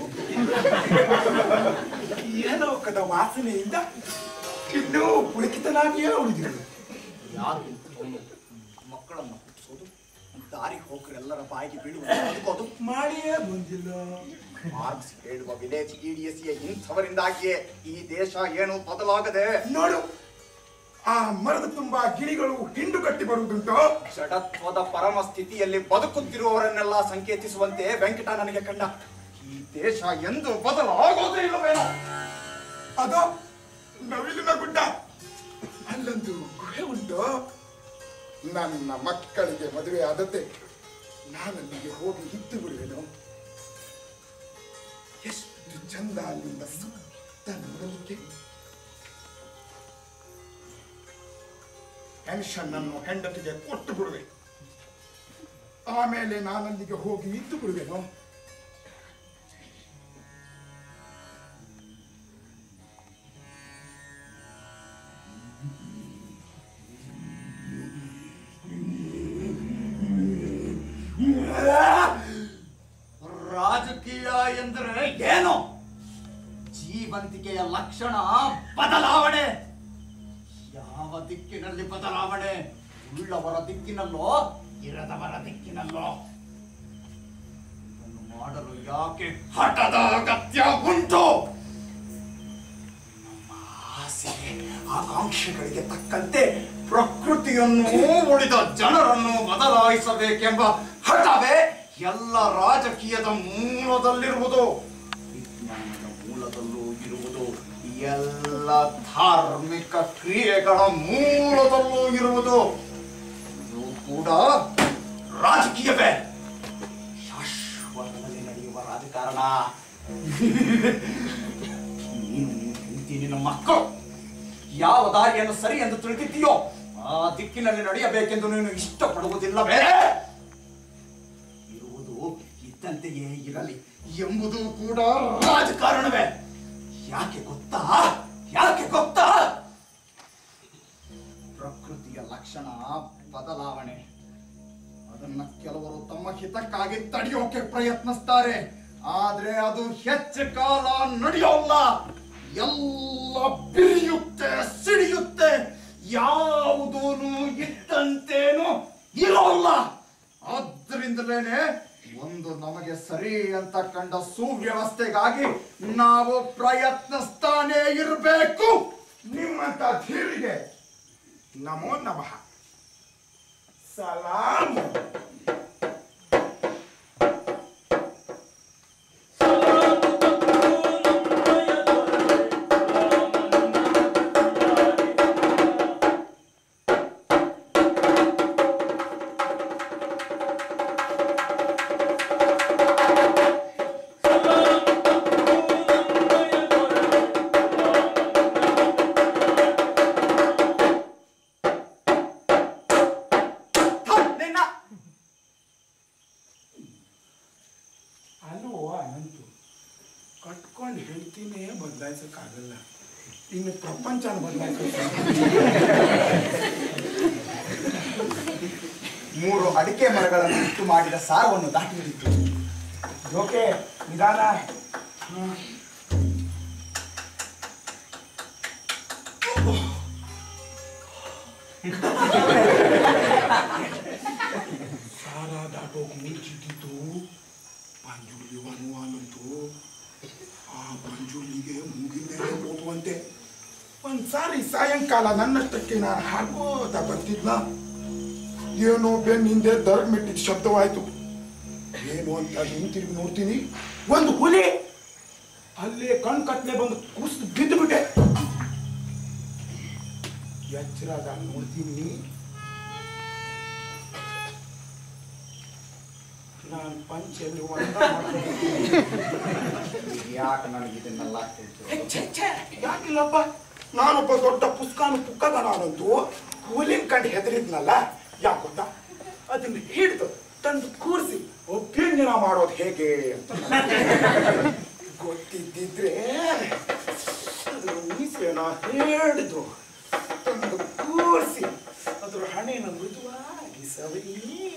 ಏನೋಕದ ವಾಸನೆಯಿಂದ ಇನ್ನೂ ಪುಳಕಿತನಾಗಿಯೇ ಉಳಿದಿರುವುದು ಯಾರು ಇಂಥವನು ಮಕ್ಕಳನ್ನು ಹುಟ್ಟಿಸೋದು ದಾರಿ ಹೋಗ್ರೆಲ್ಲರ ಬಾಯಿಗೆ ಬೀಳುವ ಬದುಕೋದು ಮಾಡಿಯೇ ಬಂದಿಲ್ಲ ಮಾರ್ಕ್ಸ್ ಹೇಳುವ ವಿಲೇಜ್ ಇಡಿಎಸ್ಸಿಯ ಇಂಥವರಿಂದಾಗಿಯೇ ಈ ದೇಶ ಏನು ಬದಲಾಗದೆ ನೋಡು ಆ ಮರದ ತುಂಬಾ ಗಿಳಿಗಳು ಹಿಂಡು ಕಟ್ಟಿ ಬರುವುದುಂಟು ಜಡತ್ವದ ಪರಮ ಸ್ಥಿತಿಯಲ್ಲಿ ಬದುಕುತ್ತಿರುವವರನ್ನೆಲ್ಲ ಸಂಕೇತಿಸುವಂತೆ ವೆಂಕಟ ನನಗೆ ಕಂಡ ಈ ದೇಶ ಎಂದು ಬದಲಾಗೋದೇ ಇಲ್ಲವೇನೋ ಅದು ನವಿಲಿನ ಗುಡ್ಡ ಅಲ್ಲೊಂದು ಗುಹೆ ಉಂಟು ನನ್ನ ಮಕ್ಕಳಿಗೆ ಮದುವೆ ಆದದ್ದೇ ನಾನಲ್ಲಿಗೆ ಹೋಗಿ ಇದ್ದು ಬಿಡುವೆನು ಎಷ್ಟು ಚಂದ ಅಲ್ಲಿಂದ ಸುತ್ತ ನೋಡಲಿಕ್ಕೆ ಪೆನ್ಷನ್ ಅನ್ನು ಹೆಂಡತಿಗೆ ಕೊಟ್ಟು ಬಿಡುವೆ ಆಮೇಲೆ ನಾನಲ್ಲಿಗೆ ಹೋಗಿ ಇದ್ದು ಬಿಡುವೆನು ರಾಜಕೀಯ ಎಂದರೆ ಏನು ಜೀವಂತಿಕೆಯ ಲಕ್ಷಣ ಬದಲಾವಣೆ ಯಾವ ದಿಕ್ಕಿನಲ್ಲಿ ಬದಲಾವಣೆ ಉಳ್ಳವರ ದಿಕ್ಕಿನಲ್ಲೋ ಇರದವರ ದಿಕ್ಕಿನಲ್ಲೋ ಇದನ್ನು ಮಾಡಲು ಯಾಕೆ ಹಠದ ಅಗತ್ಯ ಉಂಟು ನಮ್ಮ ಆಸೆ ಆಕಾಂಕ್ಷೆಗಳಿಗೆ ತಕ್ಕಂತೆ ಪ್ರಕೃತಿಯನ್ನು ಉಳಿದ ಜನರನ್ನು ಬದಲಾಯಿಸಬೇಕೆಂಬ ಹಠವೇ ಎಲ್ಲ ರಾಜಕೀಯದ ಮೂಲದಲ್ಲಿರುವುದು ವಿಜ್ಞಾನದ ಮೂಲದಲ್ಲೂ ಇರುವುದು ಈ ಎಲ್ಲ ಧಾರ್ಮಿಕ ಕ್ರಿಯೆಗಳ ಮೂಲದಲ್ಲೂ ಇರುವುದು ಇದು ಕೂಡ ರಾಜಕೀಯವೇ ಶಾಶ್ವತದಲ್ಲಿ ನಡೆಯುವ ರಾಜಕಾರಣ ನೀನು ನಿನ್ನ ಹೆಂಡತಿ ನಿನ್ನ ಮಕ್ಕಳು ಯಾವ ದಾರಿಯನ್ನು ಸರಿ ಎಂದು ತಿಳಿದಿದ್ದೀಯೋ ಆ ದಿಕ್ಕಿನಲ್ಲಿ ನಡೆಯಬೇಕೆಂದು ನೀನು ಇಷ್ಟಪಡುವುದಿಲ್ಲ ಬೇರೆ ಇರುವುದು ಇದ್ದಂತೆಯೇ ಇರಲಿ ಎಂಬುದು ಕೂಡ ರಾಜಕಾರಣವೇ ಯಾಕೆ ಗೊತ್ತಾ ಯಾಕೆ ಗೊತ್ತಾ ಪ್ರಕೃತಿಯ ಲಕ್ಷಣ ಬದಲಾವಣೆ ಅದನ್ನ ಕೆಲವರು ತಮ್ಮ ಹಿತಕ್ಕಾಗಿ ತಡೆಯೋಕೆ ಪ್ರಯತ್ನಿಸ್ತಾರೆ ಆದ್ರೆ ಅದು ಹೆಚ್ಚು ಕಾಲ ನಡೆಯೋಲ್ಲ ಎಲ್ಲ ಬಿರಿಯುತ್ತೆ ಸಿಡಿಯುತ್ತೆ ಯಾವುದೂ ಇದ್ದಂತೇನು ಇರೋಲ್ಲ ಆದ್ರಿಂದಲೇನೆ ಒಂದು ನಮಗೆ ಸರಿ ಅಂತ ಕಂಡ ಸುವ್ಯವಸ್ಥೆಗಾಗಿ ನಾವು ಪ್ರಯತ್ನಿಸ್ತಾನೆ ಇರಬೇಕು ನಿಮ್ಮಂತ ಧೀರಿಗೆ ನಮೋ ನಮಃ ಸಲಾಮ್ ಥ, ನಿನ್ನ ಅಲ್ಲೋ ಅನಂತು ಕಟ್ಕೊಂಡು ಹೇಳ್ತೀನಿ ಬದಲಾಯಿಸಕ್ಕಾಗಲ್ಲ ಇನ್ನು ಪ್ರಪಂಚನ ಬದಲಾಯಿಸ ಮೂರು ಅಡಿಕೆ ಮರಗಳನ್ನು ಇಟ್ಟು ಮಾಡಿದ ಸಾರವನ್ನು ದಾಟಿ ಹಿಡಿತು ಓಕೆ ನಿಧಾನ ಸಾರ ದಾಟೋಕ್ ಮುಂಚಿಟ್ಟಿದ್ದು ಪಂಜುರ್ಲಿ ಅನ್ನುವಂತೂ ಆ ಪಂಜುರ್ಲಿಗೆ ಮುಗಿ ಮೇಲೆ ಹೋಗುವಂತೆ ಒಂದ್ಸಾರಿ ಸಾಯಂಕಾಲ ನನ್ನಷ್ಟಕ್ಕೆ ನಾನು ಹಾಕೋತ ಬರ್ತಿದ್ನ ಏನೋ ಬೆನ್ ಹಿಂದೆ ದರ್ಗ್ ಮೆಟ್ಟಿದ ಶಬ್ದವಾಯ್ತು ಏನು ಅಂತ ಹಿಂತಿರುಗಿ ನೋಡ್ತೀನಿ ಒಂದು ಹುಲಿ ಅಲ್ಲೇ ಕಣ್ ಕಟ್ಲೆ ಬಂದು ಕುಸಿದು ಬಿದ್ದು ಬಿಟ್ಟೆ ಎಚ್ಚರಾದ ನೋಡ್ತೀನಿ ನಾನು ಪಂಚೆಯಲ್ಲಿ ಒಂದ ಯಾಕೆ ನನಗೆ ಇದನ್ನೆಲ್ಲ ಹೇಳ್ತೀರ ಯಾಕಿಲ್ಲಪ್ಪ ನಾನೊಬ್ಬ ದೊಡ್ಡ ಪುಸ್ತಕನ ಪುಕ್ಕದ ನಾನಂತೂ ಹುಲಿನ ಕಂಡು ಹೆದರಿದ್ನಲ್ಲ ಯಾಕೆ ಗೊತ್ತಾ ಅದನ್ನ ಹಿಡಿದು ತಂದು ಕೂರಿಸಿ ಒಪ್ಪಿಂಜನ ಮಾಡೋದು ಹೇಗೆ ಅಂತ ನನಗೆ ಗೊತ್ತಿದ್ದಿದ್ರೆ ಅದ್ರ ಮೀಸೆನ ಹಿಡಿದು ತಂದು ಕೂರಿಸಿ ಅದ್ರ ಹಣೆನ ಮೃದುವಾಗಿ ಸವರಿ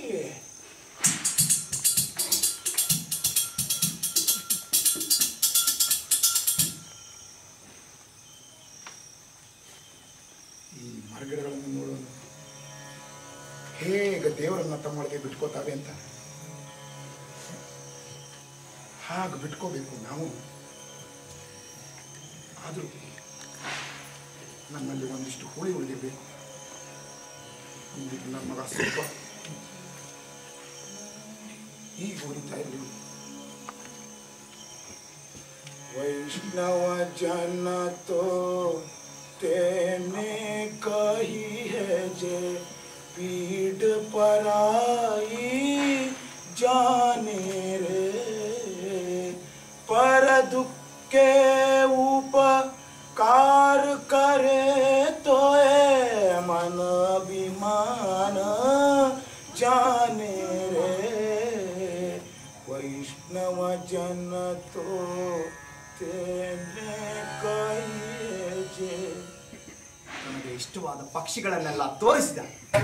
ಈ ಮರಗಿಡಗಳನ್ನು ನೋಡೋಣ ಹೇಗೆ ದೇವರನ್ನ ತಮ್ಮೊಳಗೆ ಬಿಟ್ಕೋತಾವೆ ಅಂತ ಹಾಗೆ ಬಿಟ್ಕೋಬೇಕು ನಾವು ಆದರೂ ನಮ್ಮಲ್ಲಿ ಒಂದಿಷ್ಟು ಹುಳಿ ಉಳಿದಿರಬೇಕು ಒಂದಿಟ್ಟು ನನ್ನ ಮಗ ಸ್ವಲ್ಪ ಈಗ ಉಳಿತಾ ಇರಲಿ वैष्णव जन तो तेने कही है जे पीठ पराई जाने रे पर दुख के उपकार करे तो ए मन अभिमान जाने रे वैष्णव जन तो तेने कहिए जे ನನಗೆ ಇಷ್ಟವಾದ ಪಕ್ಷಿಗಳನ್ನೆಲ್ಲ ತೋರಿಸಿದ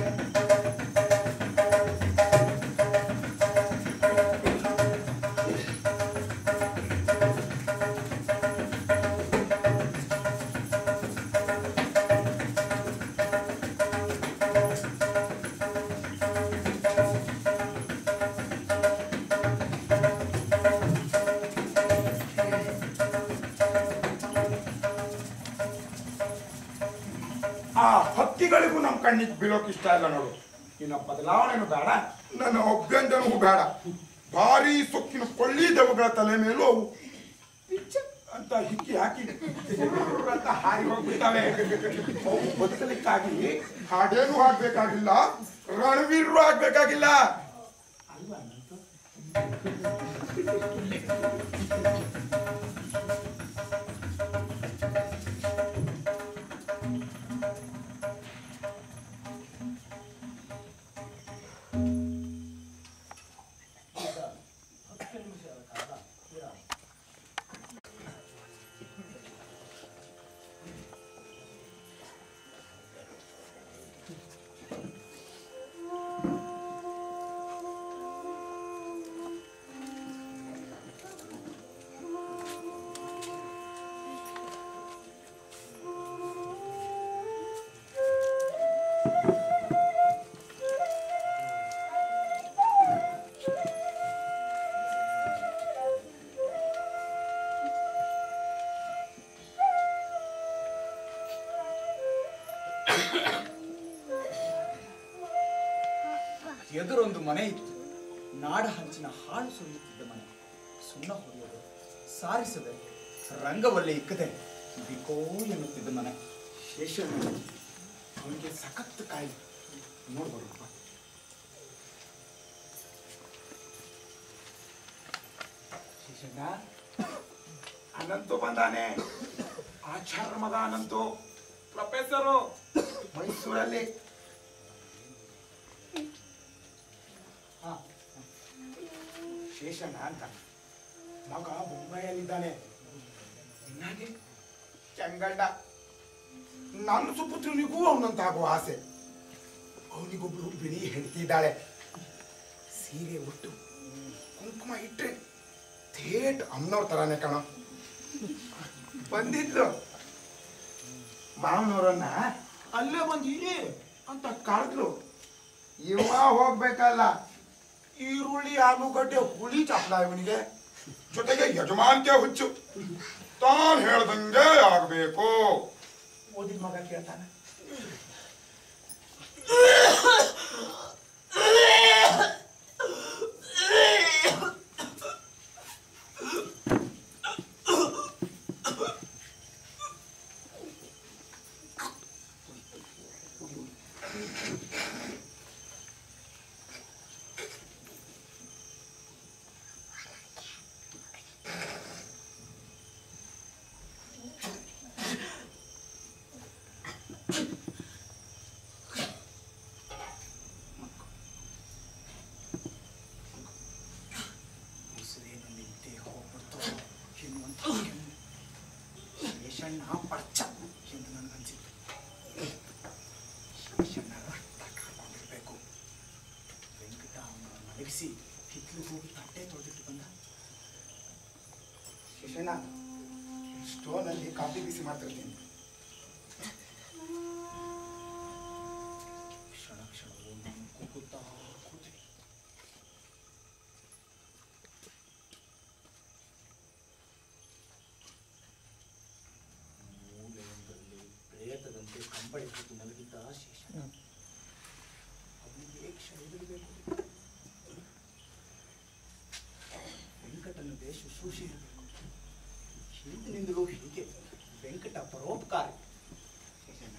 ಆ ಹಕ್ಕಿಗಳಿಗೂ ನಮ್ಮ ಕಣ್ಣಿಗೆ ಬೀಳೋಕ್ ಇಷ್ಟ ಇಲ್ಲ ನೋಡು ಇನ್ನ ಬದಲಾವಣೆನೂ ಬೇಡ ನನ್ನ ಅಭ್ಯಂಜನವೂ ಬೇಡ ಭಾರಿ ಸೊಕ್ಕಿನ ಕೊಳ್ಳಿ ದೆವ್ವಗಳ ತಲೆ ಮೇಲೂ ಅವು ಪಿಚ್ಚ ಅಂತ ಹಿಕ್ಕಿ ಹಾಕಿ ಅಂತ ಹಾರಿ ಹೋಗ್ಬಿಡ್ತಾವೆ ಅವು ಬದುಕಲಿಕ್ಕಾಗಿ ಹಾಡೇನು ಹಾಡ್ಬೇಕಾಗಿಲ್ಲ ರಣವೀರರು ಆಗ್ಬೇಕಾಗಿಲ್ಲ ಅಲ್ವಾ ಅನಂತ? ಎದುರೊಂದು ಮನೆ ಇತ್ತು ನಾಡ ಹಂಚಿನ ಹಾಳು ಸುರಿಯುತ್ತಿದ್ದ ಮನೆ ಸುಣ್ಣ ಹೊಡೆಯೋದು ಸಾರಿಸದೆ ರಂಗವಲ್ಲಿ ಇಕ್ಕದೆ ಬಿಕೋ ಎನ್ನುತ್ತಿದ್ದ ಮನೆ ಶೇಷನ್ ಅವನಿಗೆ ಸಖತ್ ಕಾಯಿ ನೋಡ್ಬಾರಪ್ಪ ಶೇಷಣ್ಣ ಅನಂತು ಬಂದಾನೆ ಆಚಾರ್ಯ ಮಗ ಅನಂತು ಪ್ರೊಫೆಸರು ಮೈಸೂರಲ್ಲಿ ಹಾ ಶೇಷಣ್ಣ ಅಂತ ಮಗ ಮುಂಬೈಯಲ್ಲಿದ್ದಾನೆ ಇನ್ನಾಗೆ ಚಂಗಂಡ ನನ್ನ ಸುಪುತ್ರನಿಗೂ ಅವನಂತಾಗುವ ಆಸೆ ಅವನಿಗೊಬ್ಳು ಬಿಳಿ ಹೆಂಡತಿ ಇದ್ದಾಳೆ ಸೀರೆ ಉಟ್ಟು ಕುಂಕುಮ ಇಟ್ರೆ ಥೇಟ್ ಅಮ್ಮನವ್ರ ತರಾನೇ ಕಣ ಬಂದಿದ್ಲು ಮಾವನವರನ್ನ ಅಲ್ಲೇ ಬಂದಿರಿ ಅಂತ ಕರೆದ್ಲು ಇವ ಹೋಗ್ಬೇಕಲ್ಲ ಈರುಳ್ಳಿ ಆಲೂಗಡ್ಡೆ ಹುಳಿ ಚಪ್ಪಲ ಇವನಿಗೆ ಜೊತೆಗೆ ಯಜಮಾನ್ಕೆ ಹುಚ್ಚು ತಾನ್ ಹೇಳ್ದಂಗೆ ಆಗ್ಬೇಕು ಓದಿದ ಮಗ ಕೇಳ್ತಾನೆ ಉಸಿರೇನಲ್ಲಿ ದೇಹ ಹೋಗ್ಬಿಡ್ತು ಎನ್ನುವಂಥ ಕೆಮ್ಮು. ಶೇಷಣ್ಣ ಪರ್ಚ ಎಂದು ನನಗನ್ಸಿತ್ತು ಶೇಷಣ್ಣ ರಕ್ತ ಕರ್ಕೊಂಡಿರ್ಬೇಕು ವೆಂಕಟ ಅವನನ್ನು ಮಲಗಿಸಿ ಹಿತ್ಲು ಹೋಗಿ ತಟ್ಟೆ ತೊಳೆದಿಟ್ಟು ಬಂದ ಶಿಶಣ್ಣ ಸ್ಟೋನಲ್ಲಿ ಕಾಫಿ ಬಿಸಿ ಮಾಡ್ತಿರ್ತೀನಿ ಕ್ಷಣ ಕ್ಷಣವೂ ನಾನು ಕೂಗುತ್ತಾ ಕೂತೆ ಮೂಲೆಯೊಂದರಲ್ಲಿ ಪ್ರೇತದಂತೆ ಕಂಬಳಿ ಕೂತು ಮಲಗಿದ್ದ ಶೇಷಣ್ಣ ಅವನಿಗೆ ಕ್ಷಣ ಎದುರಬೇಕು ವೆಂಕಟನ ಶುಶ್ರೂಷೆ ಇರಬೇಕು ಹಿಂದಿನಿಂದಲೂ ಹೀಗೆ ವೆಂಕಟ ಪರೋಪಕಾರಿ ಶೇಷಣ್ಣ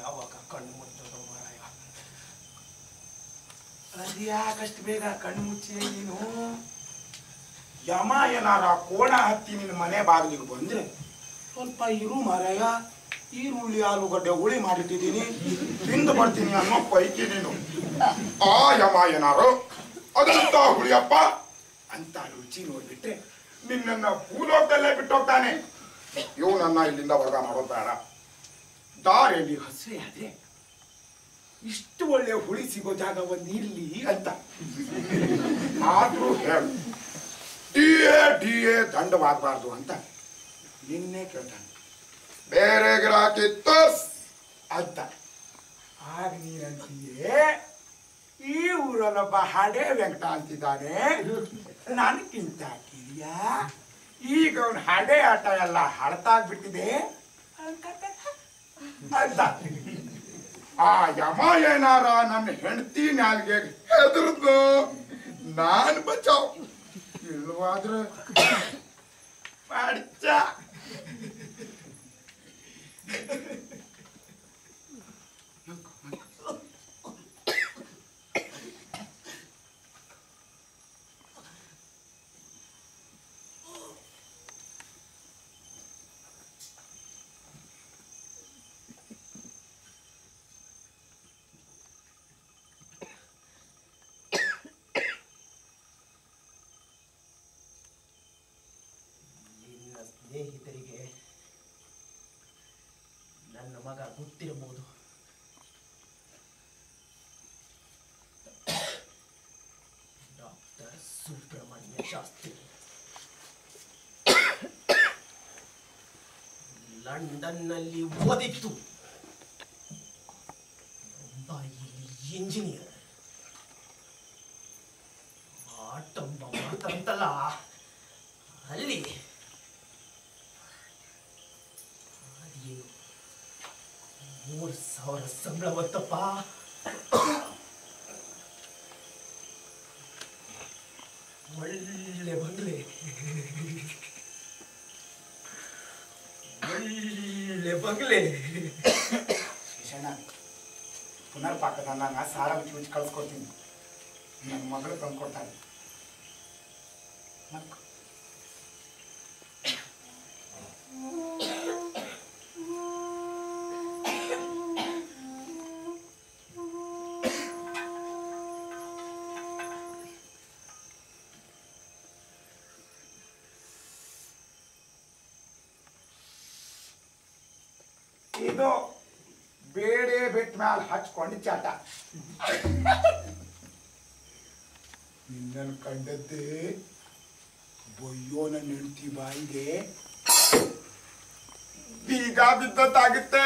ಯಾವಾಗ ಕಣ್ಣು ಮುಚ್ಚೋದು ಮಾರಾಯ ಅದ್ಯಾಕಷ್ಟು ಬೇಗ ಕಣ್ಣು ಮುಚ್ಚಿ ನೀನು ಯಮ ಏನಾರ ಕೋಣ ಹತ್ತಿ ನಿನ್ನ ಮನೆ ಬಾಗಿಲಿಗೆ ಬಂದ್ರೆ ಸ್ವಲ್ಪ ಇರು ಮಾರಾಯ ಈರುಳ್ಳಿ ಆಲೂಗಡ್ಡೆ ಹುಳಿ ಮಾಡಿಟ್ಟಿದ್ದೀನಿ ತಿಂದು ಬರ್ತೀನಿ ಅನ್ನೋ ಪೈಕಿ ನೀನು ಆ ಯಮ ಏನಾರು ಅದಂತ ಹುಳಿಯಪ್ಪ ಅಂತ ರುಚಿ ನೋಡ್ಬಿಟ್ರೆ ನಿನ್ನನ್ನ ಭೂಲೋಕದಲ್ಲೇ ಬಿಟ್ಟೋಗ್ತಾನೆ ಇವನನ್ನ ಇಲ್ಲಿಂದ ವರ್ಗ ಮಾಡೋದು ಬೇಡ ದಾರಿಯಲ್ಲಿ ಹಸಿರೆ ಆದ್ರೆ ಇಷ್ಟು ಒಳ್ಳೆ ಹುಳಿ ಸಿಗೋ ಜಾಗ ಒಂದ್ ಇರ್ಲಿ ಅಂತ ಆದ್ರೂ ಹೇಳು ಡಿ ಎ ಡಿ ಎ ದಂಡವಾಗಬಾರ್ದು ಅಂತ ನಿನ್ನೆ ಕೇಳ್ತಾನೆ ಬೇರೆ ಗಿರಾಕಿ ತೋರ್ಸ್ ಅಂತ ಆಗ ನೀನಂತೀಯೇ ಈ ಊರಲ್ಲೊಬ್ಬ ಹಡೆ ವೆಂಕಟ ಅಂತಿದ್ದಾನೆ ನನಗಿಂತ ಕಿರಿಯ ಈಗ ಅವನ ಹಡೆ ಆಟ ಎಲ್ಲ ಹಳತಾಗ್ಬಿಟ್ಟಿದೆ ಅಂತ ಆ ಯಮ ಏನಾರ ನನ್ನ ಹೆಂಡತಿ ನಾಲ್ಗೆ ಹೆದರ್ದು ನಾನು ಬಚಾವ್ ಇಲ್ವಾದ್ರೆ ಮಾಡ್ಚ ನಿನ್ನ ಸ್ನೇಹಿತರಿಗೆ ನನ್ನ ಮಗ ಗೊತ್ತಿರಬಹುದು ಡಾಕ್ಟರ್ ಸುಬ್ರಹ್ಮಣ್ಯ ಶಾಸ್ತ್ರಿ ಲಂಡನ್ನಲ್ಲಿ ಓದಿತ್ತು ಒಬ್ಬ ಇಂಜಿನಿಯರ್ ಆಟಂಬ ಮಾತಂತಲ್ಲ ಅಲ್ಲಿ ಅದೇನು ಮೂರು ಸಾವಿರ ಸಂಬಳ ಬಂತಪ್ಪ ಒಳ್ಳೆ ಬಂಗ್ಲೆ ಒಳ್ಳೆ ಬಂಗ್ಲೆ ಶಿಕ್ಷಣ ಪುನರ್ಪಾಕದ ನಾನು ಸಾಲ ಮುಚ್ಚಿ ಮುಚ್ಚಿ ಕಳ್ಸ್ಕೊಡ್ತೀನಿ ನನ್ನ ಮಗಳು ತಂದ್ಕೊಡ್ತಾನೆ ಮಲ್ಕೊ. ಇದು ಬೇಡೆ ಬೆಟ್ಟ ಮ್ಯಾಲ ಹಚ್ಕೊಂಡು ಚಾಟ ನಿನ್ನನ್ನು ಕಂಡದ್ದೇ ಬೊಯ್ಯೋನ ನೆಣ್ತಿ ಬಾಯಿಗೆ ಬೀಗ ಬಿದ್ದತ್ತಾಗುತ್ತೆ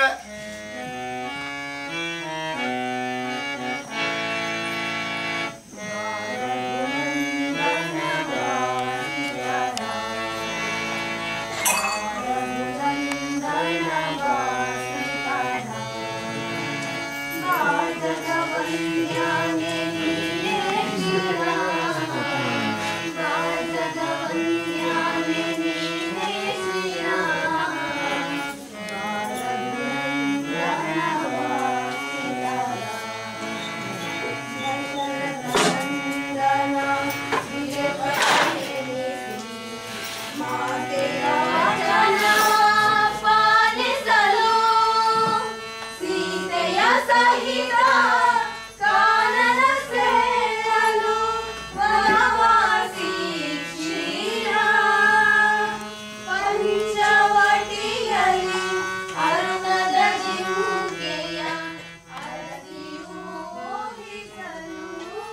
ಪಾಲಿಸಲು ಸೀತೆಯ ಸಹಿತ ಕಾನನ ಸೇರಲು ವನವಾಸಿ ಶ್ರೀರಾಮ ಪಂಚವಟಿಯಲ್ಲಿ ಅರುಣದ ಜಿಂಕೆಯ ಅರಗಿಯು ಮೋಹಿಸಲು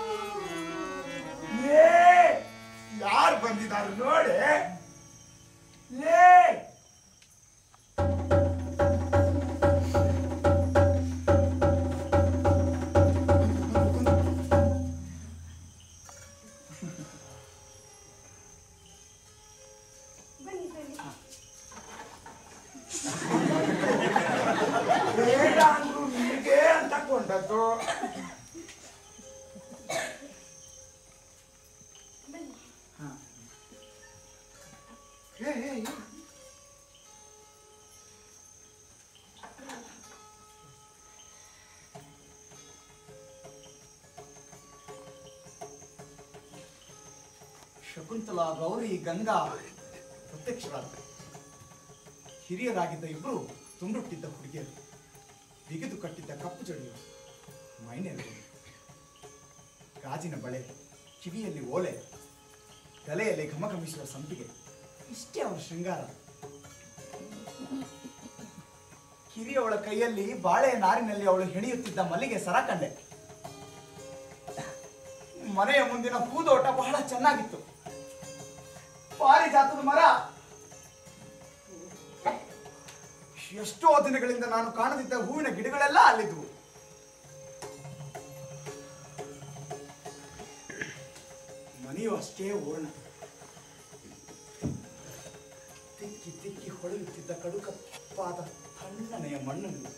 ಏ ಯಾರು ಬಂದಿದ್ದಾರೆ ನೋಡಿ ಲೇ ಬೇಡ ಅಂದ್ರು ನಿನಗೆ ಅಂತ ಕೊಂಡದ್ದು ಹೇ ಹೇ ಹೇ. ಶಕುಂತಲಾ ಗೌರಿ ಗಂಗಾ ಪ್ರತ್ಯಕ್ಷರಾದ ಹಿರಿಯರಾಗಿದ್ದ ಇಬ್ಬರು ತುಂಡುಟ್ಟಿದ್ದ ಹುಡುಗಿಯರು ಬಿಗಿದು ಕಟ್ಟಿದ್ದ ಕಪ್ಪು ಜಡಿಯು ಮೈನೆರಳು ಗಾಜಿನ ಬಳೆ ಕಿವಿಯಲ್ಲಿ ಓಲೆ ತಲೆಯಲ್ಲಿ ಘಮಘಮಿಸುವ ಸಂಪಿಗೆ ಇಷ್ಟೇ ಅವರ ಶೃಂಗಾರ ಹಿರಿಯವಳ ಕೈಯಲ್ಲಿ ಬಾಳೆ ನಾರಿನಲ್ಲಿ ಅವಳು ಹೆಣೆಯುತ್ತಿದ್ದ ಮಲ್ಲಿಗೆ ಸರ ಕಂಡೆ ಮನೆಯ ಮುಂದಿನ ಹೂದೋಟ ಬಹಳ ಚೆನ್ನಾಗಿತ್ತು ಪಾರಿಜಾತದ ಮರ ಎಷ್ಟೋ ದಿನಗಳಿಂದ ನಾನು ಕಾಣದಿದ್ದ ಹೂವಿನ ಗಿಡಗಳೆಲ್ಲ ಅಲ್ಲಿದ್ವು ಮನೆಯು ಅಷ್ಟೇ ಓರ್ಣ ತಿಕ್ಕಿ ತಿಕ್ಕಿ ಹೊಳೆಯುತ್ತಿದ್ದ ಕಡುಕಪ್ಪಾದ ತಣ್ಣನೆಯ ಮಣ್ಣನ್ನು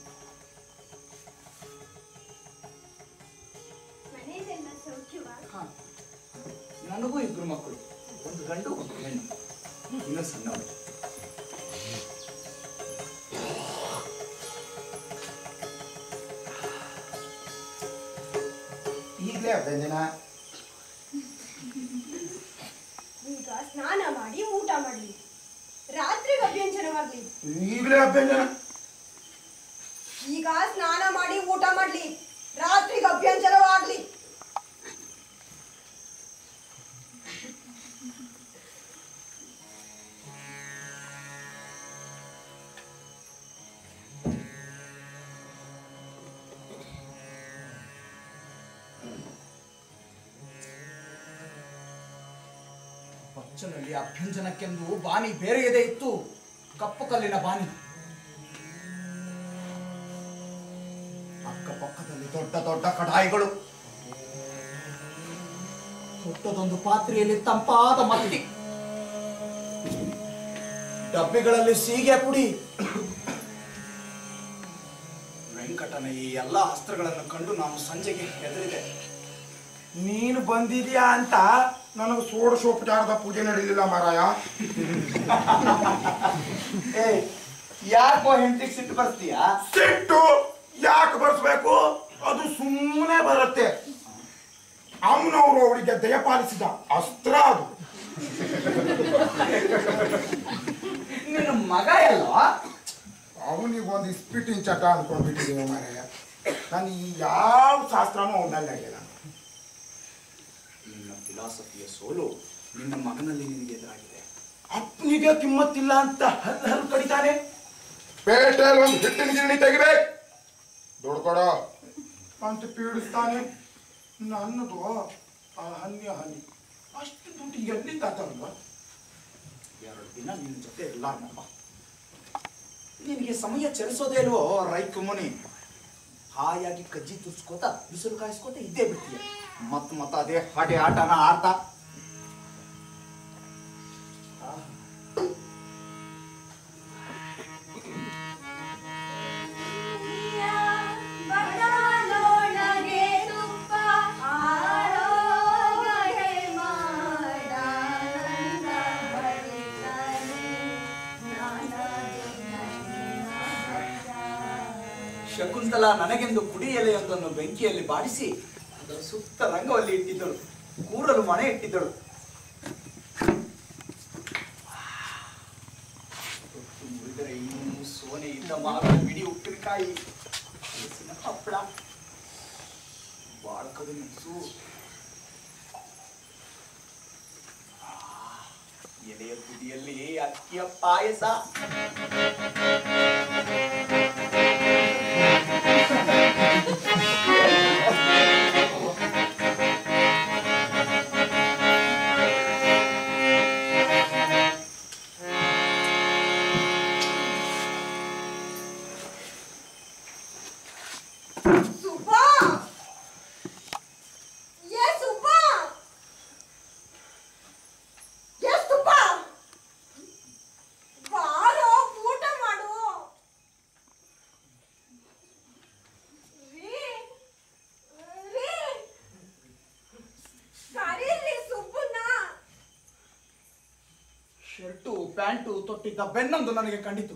ಮನೆಯದೆಲ್ಲ ಸೌಖ್ಯವಾ ಹಾ ನನಗೂ ಇಬ್ರು ಮಕ್ಕಳು ಒಂದು ಗಂಡು ಒಂದು ಹೆಣ್ಣು ಇನ್ನು ಸಣ್ಣವರು ಈಗಲೇ ಅಭ್ಯಂಜನ ಈಗ ಸ್ನಾನ ಮಾಡಿ ಊಟ ಮಾಡ್ಲಿ ರಾತ್ರಿಗೆ ಅಭ್ಯಂಜನವಾಗ್ಲಿ ಈಗಲೇ ಅಭ್ಯಂಜನ ಈಗ ಸ್ನಾನ ಮಾಡಿ ಊಟ ಮಾಡ್ಲಿ ರಾತ್ರಿಗೆ ಅಭ್ಯಂಜನವಾಗ್ಲಿ ಬಚ್ಚಲಲ್ಲಿ ಅಭ್ಯಂಜನಕ್ಕೆಂದು ಬಾನಿ ಬೇರೆಯದೇ ಇತ್ತು ಕಪ್ಪು ಕಲ್ಲಿನ ಬಾನಿ ಅಕ್ಕಪಕ್ಕದಲ್ಲಿ ದೊಡ್ಡ ದೊಡ್ಡ ಕಡಾಯಿಗಳು ದೊಡ್ಡದೊಂದು ಪಾತ್ರೆಯಲ್ಲಿ ತಂಪಾದ ಮತ್ತಿ ಡಬ್ಬಿಗಳಲ್ಲಿ ಸೀಗೆ ಪುಡಿ ವೆಂಕಟನ ಈ ಎಲ್ಲ ಅಸ್ತ್ರಗಳನ್ನು ಕಂಡು ನಾನು ಸಂಜೆಗೆ ಹೆದರಿದೆ ನೀನು ಬಂದಿದ್ಯಾ ಅಂತ ನನಗೆ ಷೋಡಶೋಪಚಾರದ ಪೂಜೆ ನಡೀಲಿಲ್ಲ ಮಾರಾಯ ಏ ಯಾಕೋ ಹೆಂಡತಿಗೆ ಸಿಟ್ಟು ಬರ್ತೀಯಾ ಸಿಟ್ಟು ಯಾಕೆ ಬರ್ಸ್ಬೇಕು ಅದು ಸುಮ್ಮನೆ ಬರುತ್ತೆ ಅವನವರು ಅವಳಿಗೆ ದಯಪಾಲಿಸಿದ ಅಸ್ತ್ರ ಅದು ನಿನ್ನ ಮಗ ಅಲ್ವಾ ಅವನಿಗೆ ಒಂದು ಇಸ್ಪಿಟಿನ ಚಟ ಅನ್ಕೊಂಡ್ಬಿಟ್ಟಿದ್ದೀನಿ ಮಾರಾಯ ನಾನು ಈ ಯಾವ ಶಾಸ್ತ್ರನೂ ಅವನಲ್ಲಿ ನಡೆಯಲ್ಲ ನಿನ್ನ ಫಿಲಾಸಫಿಯ ಸೋಲು ನಿನ್ನ ಮಗನಲ್ಲಿ ನಿನಗೆ ಎದುರಾಗಿದೆ ಅಪ್ಪನಿಗೆ ಕಿಮ್ಮತ್ತಿಲ್ಲ ಅಂತ ಹಲ್ ಹಲ್ ಕಡಿತಾನೆ ಪೇಟೆಯಲ್ಲಿ ಒಂದು ಹಿಟ್ಟಿನ ಗಿರಣಿ ತೆಗಿಬೇಕು ದುಡ್ಡು ಕೊಡೋ ಅಂತ ಪೀಡಿಸ್ತಾನೆ ನನ್ನದು ಆ ಹನ್ಯ ಹನಿ ಅಷ್ಟು ದುಡ್ಡು ಎಲ್ಲಿ ತಾತಲ್ವ ಎರಡು ದಿನ ನಿನ್ನ ಜೊತೆ ಇರ್ಲಾರ್ನಪ್ಪ ನಿನಗೆ ಸಮಯ ಚಲಿಸೋದೇ ಇಲ್ವೋ ರೈಕು ಮುನಿ ಹಾಯಾಗಿ ಕಜ್ಜಿ ತುರ್ಸ್ಕೋತ ಬಿಸಿಲು ಕಾಯಿಸ್ಕೋತ ಇದ್ದೇ ಬಿಡ್ತೀಯ ಮತ್ ಮತ್ತ ಅದೇ ಹಾಗೆ ಆಟನ ಆಡ್ತಾ ಬಡಲೊಳಗೆ ತುಪ್ಪ ಆರೋಗಡೆ ಮಾಡ ನನ್ನ ಬಳಿಕನೆ ಶಕುಂತಲಾ ನನಗೆಂದು ಕುಡಿ ಎಲೆಯೊಂದನ್ನು ಬೆಂಕಿಯಲ್ಲಿ ಬಾಡಿಸಿ ಅದರ ಸುತ್ತ ರಂಗವಲ್ಲಿ ಇಟ್ಟಿದ್ದಳು ಕೂರಲು ಮನೆ ಇಟ್ಟಿದ್ದಳು ಹೊತ್ತು ಮುರಿದರೆ ಇನ್ನೂ ಸೋನೆ ಇದ್ದ ಮಾವಿನ ಬಿಡಿ ಉಪ್ಪಿನಕಾಯಿ ಹಲಸಿನ ಹಪ್ಪಳ ಬಾಳ್ಕದ ಮೆಣಸು ಆ, ಎಲೆಯ ತುದಿಯಲ್ಲಿ ಅಕ್ಕಿಯ ಪಾಯಸ ಸುಬ್ಬ ಏ ಸುಬ್ಬ ಏ ಸುಬ್ಬ ಬಾರೋ ಊಟ ಮಾಡು ರೀ ರೀ ಕರೀರಿ ಸುಬ್ಬನ್ನ ಶರ್ಟು ಪ್ಯಾಂಟು ತೊಟ್ಟಿದ್ದ ಬೆನ್ನೊಂದು ನನಗೆ ಕಂಡಿತು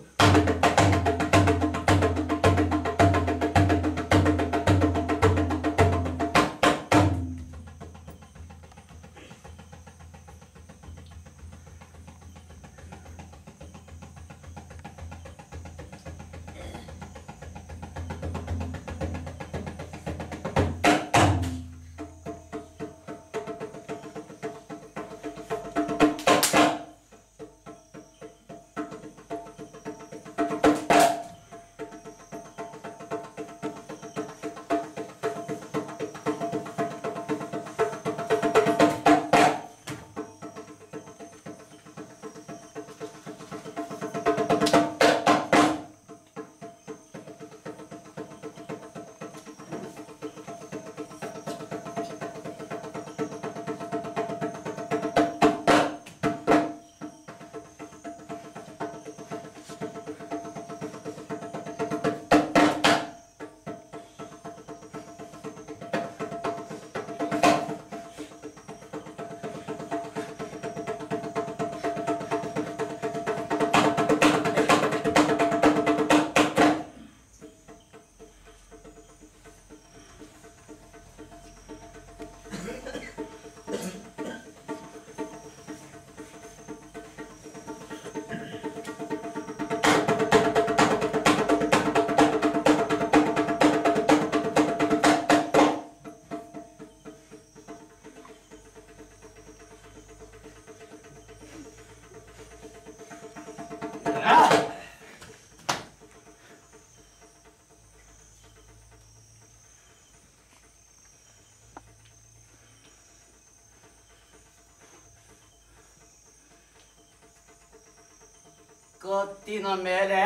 ಕತ್ತಿನ ಮೇಲೆ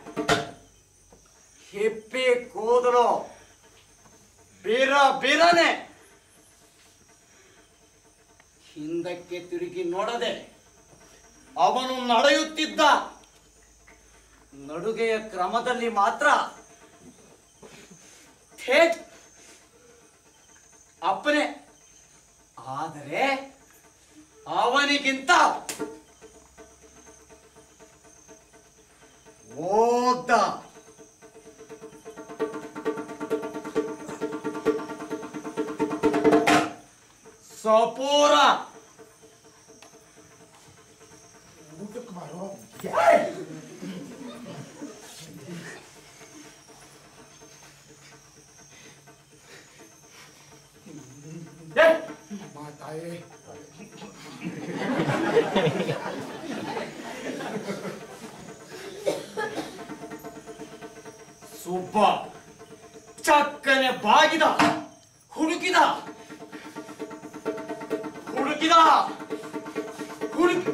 ಹಿಪ್ಪಿ ಕೂದಲು ಬಿರ ಬಿರನೆ ಹಿಂದಕ್ಕೆ ತಿರುಗಿ ನೋಡದೆ ಅವನು ನಡೆಯುತ್ತಿದ್ದ ನಡುಗೆಯ ಕ್ರಮದಲ್ಲಿ ಮಾತ್ರ ಥೇಟ್ ಅಪ್ಪನೆ ಆದರೆ ಅವನಿಗಿಂತ ಓದ್ದ ಸಪೂರ ಊಟಕ್ಕೆ ಬಾರೋ ಅಮ್ಮ ತಾಯಿ ಸುಬ್ಬ ಚಕ್ಕನೆ ಬಾಗಿದ ಹುಡುಕಿದ ಹುಡುಕಿದ ಹುಡುಕಿ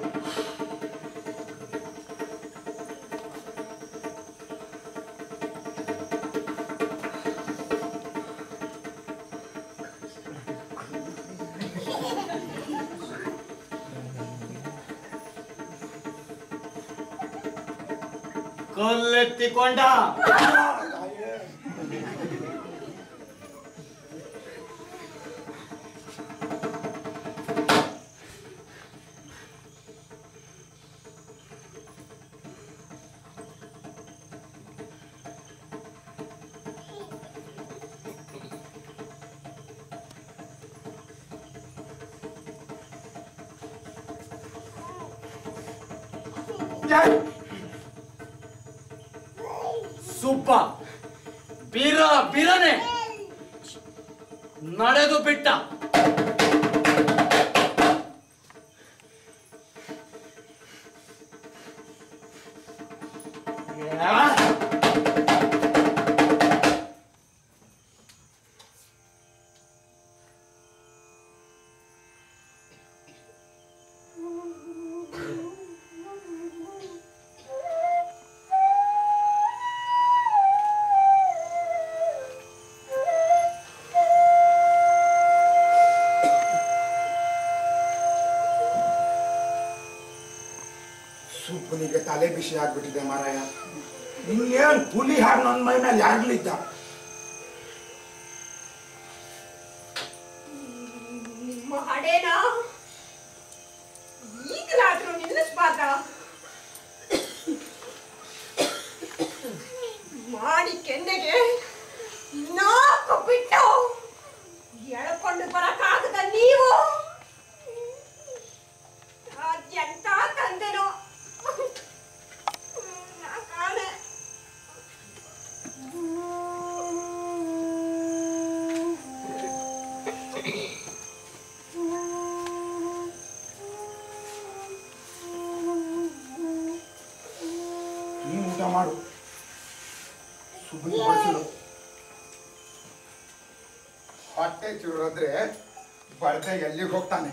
ಕಲ್ಲೆತ್ತಿಕೊಂಡ ಸುಬ್ಬ ಬಿರ ಬಿರನೆ ನಡೆದು ಬಿಟ್ಟ ಸುಬ್ಬನಿಗೆ ತಲೆ ಬಿಸಿ ಆಗ್ಬಿಟ್ಟಿದೆ ಮಾರಾಯ ಇನ್ನೇನ್ ಹುಲಿ ಹಾಗೆ ನನ್ನ ಮೈ ಮೇಲೆ ಯಾರ್ಲಿದ್ದ ನಿಮ್ಮ ಹಡೇನ ಈಗಲಾದ್ರೂ ನಿಲ್ಲಿಸ್ಬಾರ್ದ ಮಾಡಿ ಕೆನ್ನೆಗೆ ನಾಲ್ಕು ಬಿಟ್ಟು ಎಳ್ಕೊಂಡು ಬರಕ್ಕಾಗದ ನೀವು ಅದೆಂತ ತಂದೆನೋ ನಾ ಕಾಣೆ ನೀನು ಊಟ ಮಾಡು ಸುಬ್ಬನಿಗೆ ಬಡಿಸಿಡು ಹೊಟ್ಟೆ ಚೂರಾದ್ರೆ ಬಡದೆ ಎಲ್ಲಿಗೆ ಹೋಗ್ತಾನೆ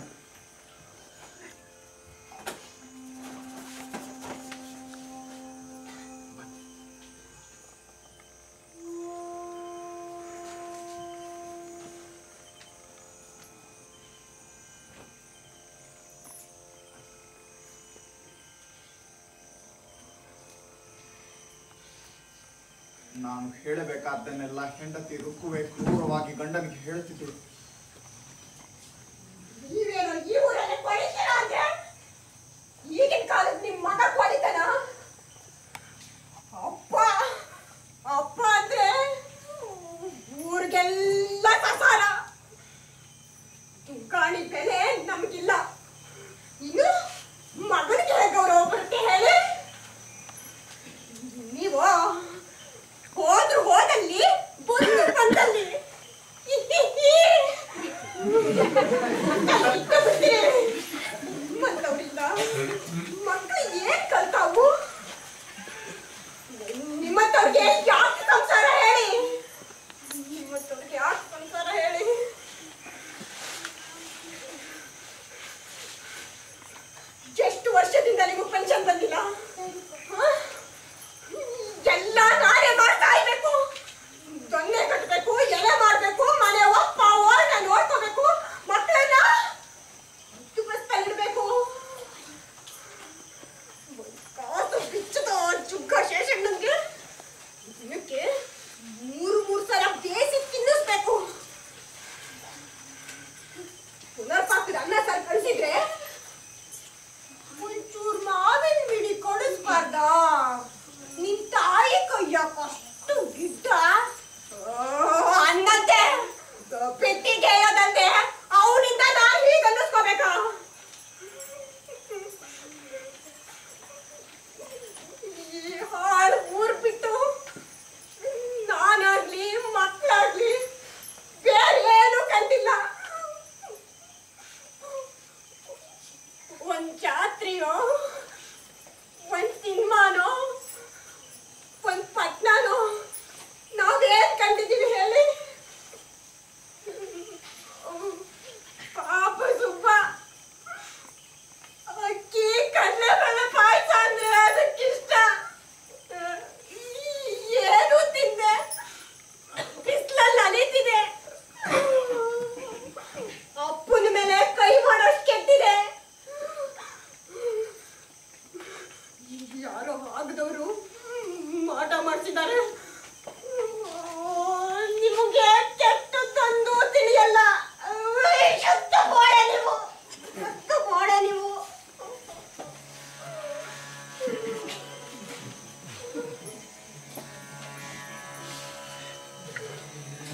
ನಾನು ಹೇಳಬೇಕಾದ್ದನ್ನೆಲ್ಲ ಹೆಂಡತಿ ರುಕ್ಕುವೆ ಕ್ರೂರವಾಗಿ ಗಂಡನಿಗೆ ಹೇಳ್ತಿದ್ದಳು ನೀವೇನೋ ಈ ಊರಲ್ಲಿ ಕೊಳಿತೀರ ಅಂದ್ರೆ ಈಗಿನ ಕಾಲದ ನಿಮ್ ಮಗ ಕೊಳಿತಾನ ಅಪ್ಪ ಅಪ್ಪ ಅಂದ್ರೆ ಊರಿಗೆಲ್ಲ ಕಸಾಲ ಗಾಣಿ ಬೆಲೆ ನಮಗಿಲ್ಲ ಇನ್ನು ಮಗನಿಗೆ ಹೇಗೆ ಗೌರವ ಬರುತ್ತೆ ಹೇಳಿ ನೀವು ಹೋದ್ರು ಹೋದಲ್ಲಿ ಬಂದು ಬಂದಲ್ಲಿ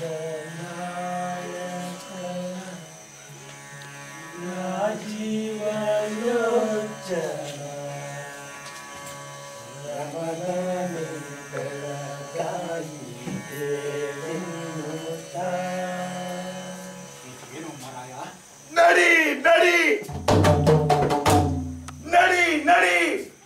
ಏನು ಮಾರಾಯ ನಡಿ ನಡಿ ನಡಿ ನಡಿ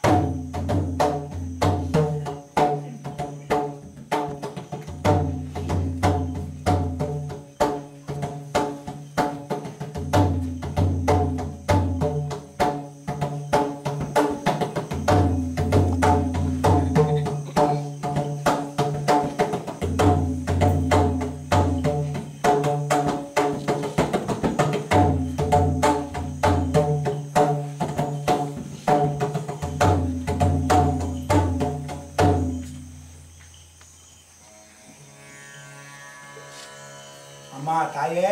ಅಮ್ಮ ತಾಯೇ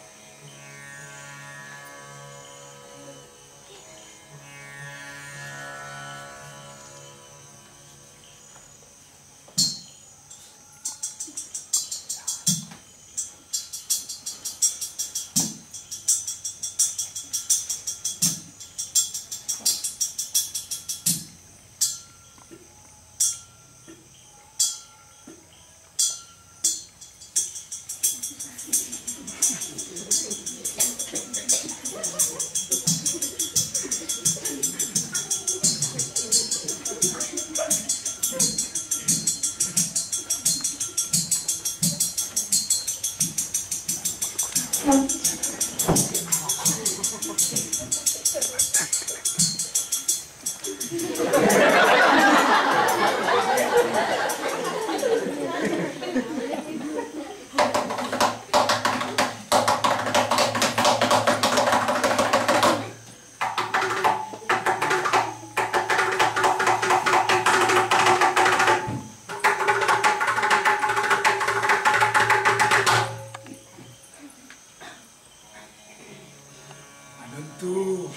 ಅನಂತು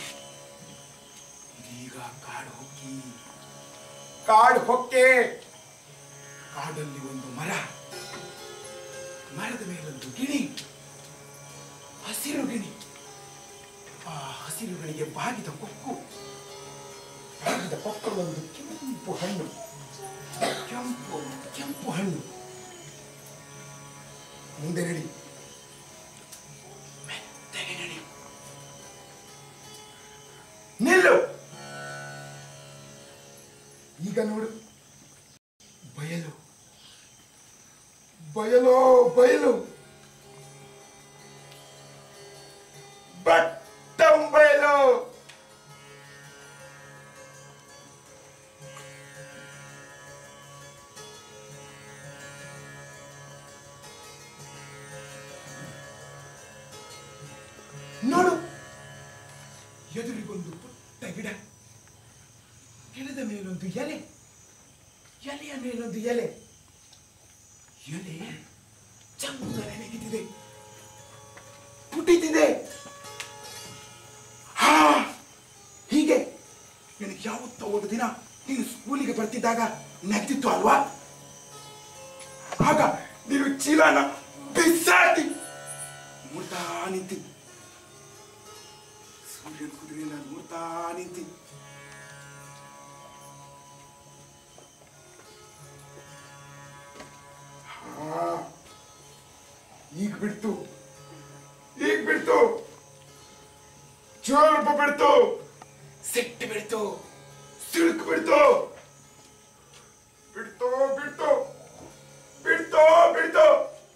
ಇದೀಗ ಕಾಡು ಹೊಕ್ಕಿ ಕಾಡು ಹೊಕ್ಕೆ ಕಾಡಲ್ಲಿ ಒಂದು ಮರ ಮರದ ಮೇಲೊಂದು ಗಿಣಿ ಹಸಿರು ಗಿಣಿ ಆ ಹಸಿರುಗಳಿಗೆ ಬಾಗಿದ ಕೊಕ್ಕು ಬಾಗಿದ ಕೊಕ್ಕಲು ಒಂದು ಕೆಂಪು ಹಣ್ಣು ಕೆಂಪು ಕೆಂಪು ಹಣ್ಣು ಮುಂದೆ ನಡಿ ಮೆತ್ತಗೆ ನಡಿ ನಿಲ್ಲು ಈಗ ನೋಡು ಬಯಲು ಬಯಲು ಬಯಲು ಬಟ್ಟಂ ಬಯಲು ನೋಡು ಎದುರಿಗೊಂದು ಪುಟ್ಟ ಗಿಡ ಗಿಡದ ಮೇಲೊಂದು ಎಲೆ ಎಲೆಯ ಮೇಲೊಂದು ಎಲೆ ಎಲೆ ಚಂದನೆ ನೆಗೆದಿದೆ ಪುಟಿತಿದೆ ಹಾ ಹೀಗೆ ನಿನಗೆ ಯಾವತ್ತೋ ಒಂದು ದಿನ ನೀನು ಸ್ಕೂಲಿಗೆ ಬರ್ತಿದ್ದಾಗ ನೆಗ್ದಿತ್ತು ಅಲ್ವಾ ಆಗ ನೀನು ಚೀಲನ ಬಿಸಾಡಿ ನೋಡ್ತಾ ನಿಂತಿ ಸೂರ್ಯನ ಕುದುರೆಯನ್ನ ನೋಡ್ತಾ ನಿಂತಿ ಹಾ ಈಗ ಬಿಡ್ತು ಈಗ ಬಿಡ್ತು ಚೋಲ್ಪ ಬಿಡ್ತು ಸಿಟ್ಟು ಬಿಡ್ತು ಸಿಳುಕು ಬಿಡ್ತು ಬಿಡ್ತು ಬಿಡ್ತು ಬಿಡ್ತು ಬಿಡ್ತು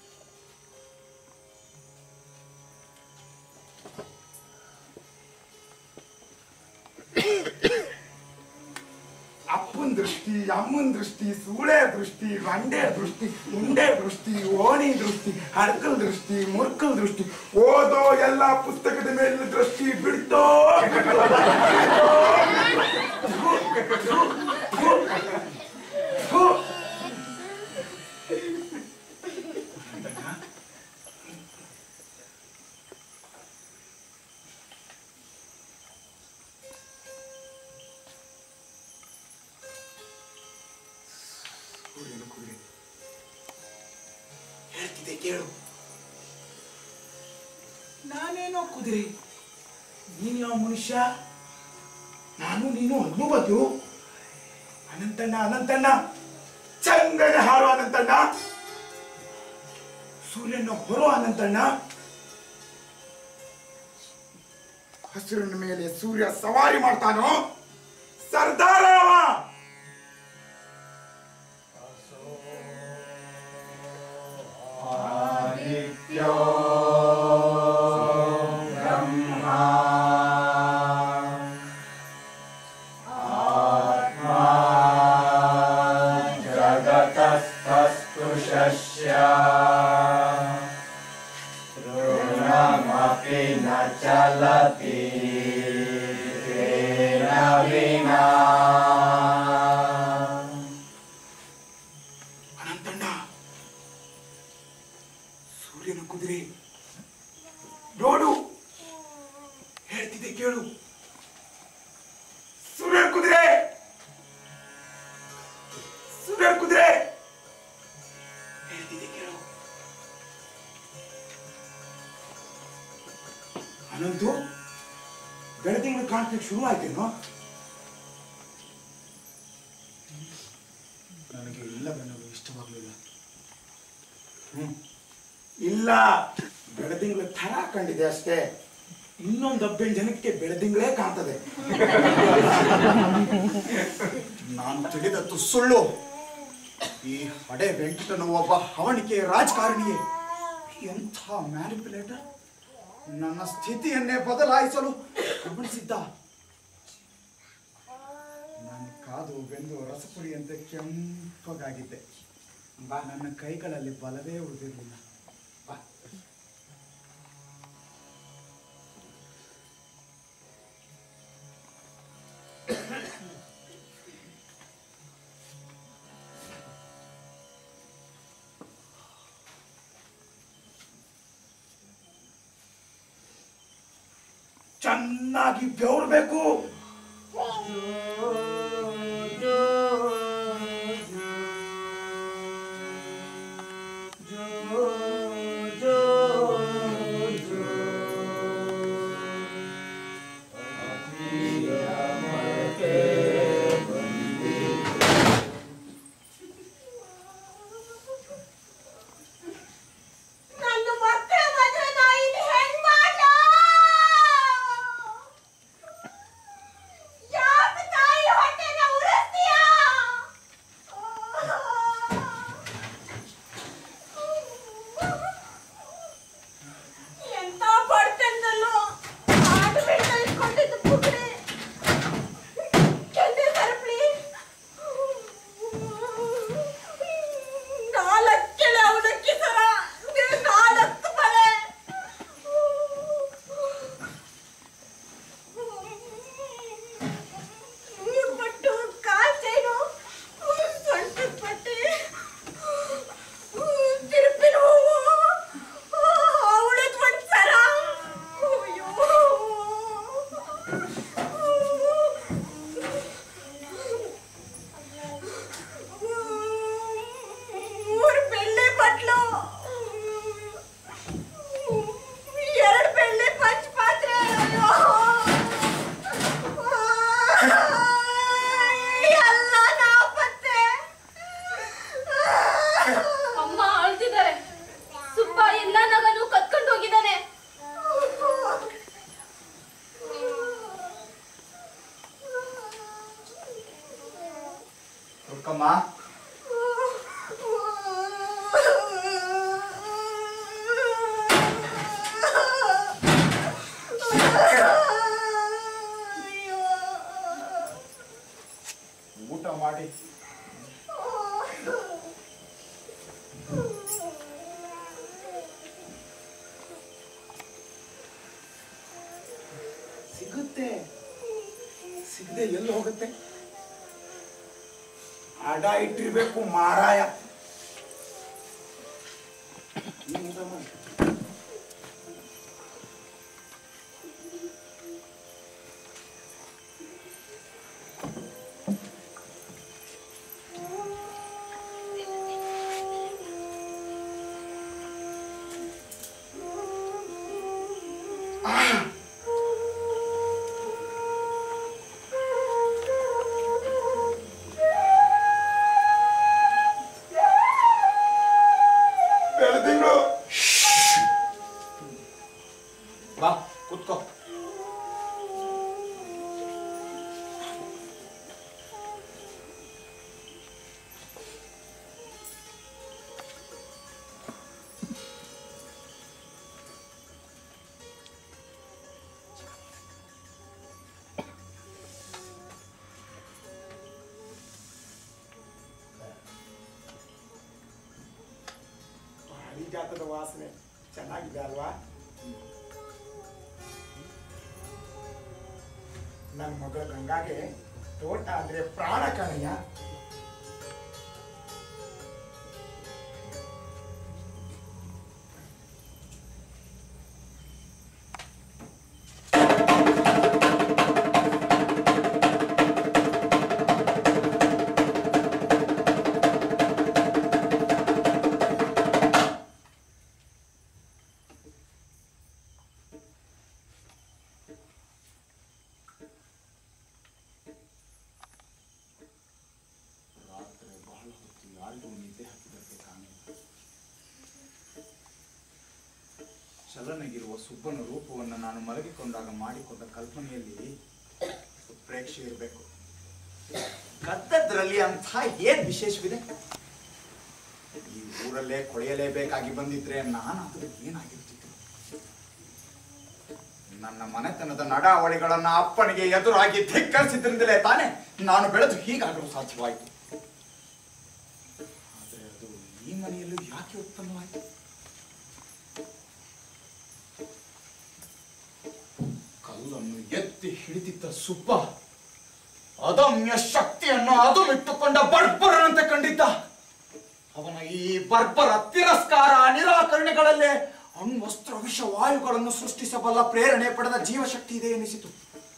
ಅಪ್ಪನ ದೃಷ್ಟಿ ಅಮ್ಮನ ದೃಷ್ಟಿ ಸೂಳೆ ದೃಷ್ಟಿ ರಂಡೆ ದೃಷ್ಟಿ ಉಂಡೆ ದೃಷ್ಟಿ ಓಣಿ ದೃಷ್ಟಿ ಹರ್ಕಲ್ ದೃಷ್ಟಿ ಮುರ್ಕಲ್ ದೃಷ್ಟಿ ಓದೋ ಎಲ್ಲ ಪುಸ್ತಕದ ಮೇಲೆ ದೃಷ್ಟಿ ಬಿಡ್ತೋ ಕುಡಿಯಲು ಕುಡಿಯ ಹೇಳ್ತಿದ್ದೆ ಕೇಳು ನಾನೇನೋ ಕುದುರೆ ನೀನು ಯಾವ ಮನುಷ್ಯ ನಾನು ನೀನು ಹಗ್ಲು ಬದ್ದು ಅನಂತಣ್ಣ ಅನಂತಣ್ಣ ಚಂದನ ಹಾರೋ ಅನಂತಣ್ಣ ಸೂರ್ಯನ ಹೊರೋ ಅನಂತಣ್ಣ ಹಸಿರಿನ ಮೇಲೆ ಸೂರ್ಯ ಸವಾರಿ ಮಾಡ್ತಾನೋ ಸರ್ದಾರ ಅವ. ಅನಂತಣ್ಣ ಸೂರ್ಯನ ಕುದುರೆ ನೋಡು ಹೇಳ್ತಿದ್ದೆ ಕೇಳು ಸೂರ್ಯನ ಕುದುರೆ ಸೂರ್ಯನ ಕುದುರೆ ಹೇಳ್ತಿದ್ದೆ ಕೇಳು ಅನಂತು ಬೆಳದಿಂಗಳು ಕಾಣ್ಲಿಕ್ಕೆ ಶುರು ಆಯ್ತೇನೋ ನನಗೆ ಇಲ್ಲವೆನ್ನಲು ಇಷ್ಟವಾಗಲಿಲ್ಲ ಇಲ್ಲ ಬೆಳದಿಂಗಳ ಥರ ಕಂಡಿದೆ ಅಷ್ಟೇ ಇನ್ನೊಂದು ಹಬ್ಬೆಂಟು ಜನಕ್ಕೆ ಬೆಳದಿಂಗಳೇ ಕಾಣ್ತದೆ ನಾನು ತಿಳಿದದ್ದು ಸುಳ್ಳು ಈ ಹಡೆ ವೆಂಕಟನ ಒಬ್ಬ ಹವಣಿಕೆ ರಾಜಕಾರಣಿಯೇ ಎಂಥ ಮ್ಯಾನಿಪುಲೇಟರ್ ನನ್ನ ಸ್ಥಿತಿಯನ್ನೇ ಬದಲಾಯಿಸಲು ಗಮನಿಸಿದ್ದ ನಾನು ಕಾದು ಬೆಂದು ರಸಪುರಿಯಂತೆ ಕೆಂಪಗಾಗಿದ್ದೆ ಬಾ ನನ್ನ ಕೈಗಳಲ್ಲಿ ಬಲವೇ ಉಳಿದಿರಲಿಲ್ಲ ಬಾ ಚೆನ್ನಾಗಿ ಬೆವರ್ಬೇಕು ನನ್ನ ಮಕ್ಕಳ ಮದುವೆ ನಾ ಇನ್ನು ಹೆಂಗ್ ಮಾಡ್ಲಾ? ಯಾಕ್ ತಾಯಿ ಹೊಟ್ಟೆನ ಉರಿಸ್ತೀಯಾ? ಎಂತ ಬಡತನದಲ್ಲೂ ಆಡು ಬೆಳ್ದ ಇಟ್ಕೊಂಡಿದ್ದು ಪುಕ್ಳಿ. ಕೆನ್ನೆ ಸರಪಳಿ. ನಾಲ್ಕೆಳೆ ಅವಲಕ್ಕಿ ಸರ ನಾಲ್ಕು ಬಳೆ ಮೂರು ಪಟ್ಟು ಕಾಲ್ ಚೈನು ಸೊಂಟದ ಪಟ್ಟಿ ತಿರುಪಿನ ಹೂವು ಅವಳದ್ ಒಂದ್ ಸರ ಅಯ್ಯೋ ಮೂರು ಬೆಳ್ಳಿ ಬಟ್ಲು ಎರಡು ಬೆಳ್ಳಿ ಪಂಚ ಪಾತ್ರೆ ಅಯ್ಯೋ ಎಲ್ಲ ನಾಪತ್ತೆ ಅಮ್ಮ ಅಳ್ತಿದ್ದಾರೆ ಸುಬ್ಬ ಎಲ್ಲ ನಗನು ಕತ್ಕೊಂಡು ಹೋಗಿದ್ದಾನೆ ದುರ್ಗಮ್ಮ ಊಟ ಮಾಡಿ ಸಿಗುತ್ತೆ ಸಿಗದೆ ಎಲ್ಲಿ ಹೋಗುತ್ತೆ ಅಡ ಇಟ್ಟಿರ್ಬೇಕು ಮಾರಾಯ ನೀನ್ ಊಟ ಮಾಡು. ಪಾರಿಜಾತದ ವಾಸನೆ ಚೆನ್ನಾಗಿದೆ ಅಲ್ವಾ ನನ್ನ ಮಗಳ ಗಂಗಾಗೆ ತೋಟ ಅಂದ್ರೆ ಪ್ರಾಣ ಕಣಯ್ಯ ರಾತ್ರಿ ಬಹಳ ಹೊತ್ತು ಯಾರಿಗೂ ನಿದ್ದೆ ಹಾಕಿದಂತೆ ಕಾಣಿಲ್ಲ ಚಲನೆಗಿರುವ ಸುಬ್ಬನ ರೂಪವನ್ನು ನಾನು ಮಲಗಿಕೊಂಡಾಗ ಮಾಡಿಕೊಂಡ ಕಲ್ಪನೆಯಲ್ಲಿ ಪ್ರೇಕ್ಷೆ ಇರಬೇಕು ಕದ್ದದ್ರಲ್ಲಿ ಅಂಥ ಏನ್ ವಿಶೇಷವಿದೆ ಈ ಊರಲ್ಲೇ ಕೊಳೆಯಲೇಬೇಕಾಗಿ ಬಂದಿದ್ರೆ ನಾನಾದ್ರೂ ಏನಾಗಿರ್ತಿತ್ತು ನನ್ನ ಮನೆತನದ ನಡಾವಳಿಗಳನ್ನ ಅಪ್ಪನಿಗೆ ಎದುರಾಗಿ ಧಿಕ್ಕರಿಸಿದ್ರಿಂದಲೇ ತಾನೇ ನಾನು ಬೆಳೆದು ಹೀಗಾಗಲು ಸಾಧ್ಯವಾಯಿತು ಆದರೆ ಅದು ಈ ಮನೆಯಲ್ಲೂ ಯಾಕೆ ಉತ್ಪನ್ನವಾಯಿತು ಕಲ್ಲನ್ನು ಎತ್ತಿ ಹಿಡಿದಿದ್ದ ಸುಬ್ಬ ಅದಮ್ಯ ಶಕ್ತಿಯನ್ನು ಅದುಮಿಟ್ಟುಕೊಂಡ ಬರ್ಬರನಂತೆ ಕಂಡಿದ್ದ ಅವನ ಈ ಬರ್ಬರ ತಿರಸ್ಕಾರ ನಿರಾಕರಣೆಗಳಲ್ಲೇ ಅಣ್ವಸ್ತ್ರ ವಿಷ ವಾಯುಗಳನ್ನು ಸೃಷ್ಟಿಸಬಲ್ಲ ಪ್ರೇರಣೆ ಪಡೆದ ಜೀವಶಕ್ತಿ ಇದೆ ಎನಿಸಿತು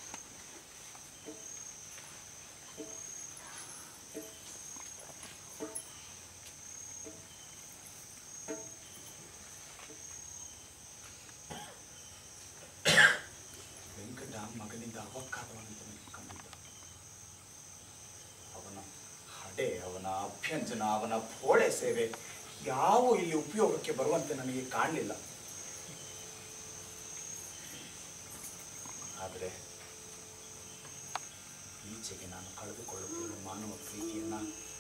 ವೆಂಕಟ ಮಗನಿಂದ ಅವಕ್ಕಾದವನಂತ ಕಂಡಿದ್ದ ಅವನ ಹಡೆ ಅವನ ಅಭ್ಯಂಜನ ಅವನ ಭೋಳೆ ಸೇವೆ ಯಾವ ಇಲ್ಲಿ ಉಪಯೋಗಕ್ಕೆ ಬರುವಂತೆ ನನಗೆ ಕಾಣಲಿಲ್ಲ ಆದರೆ ಈಚೆಗೆ ನಾನು ಕಳೆದುಕೊಳ್ಳುತ್ತಿರುವ ಮಾನವ ಪ್ರೀತಿಯನ್ನ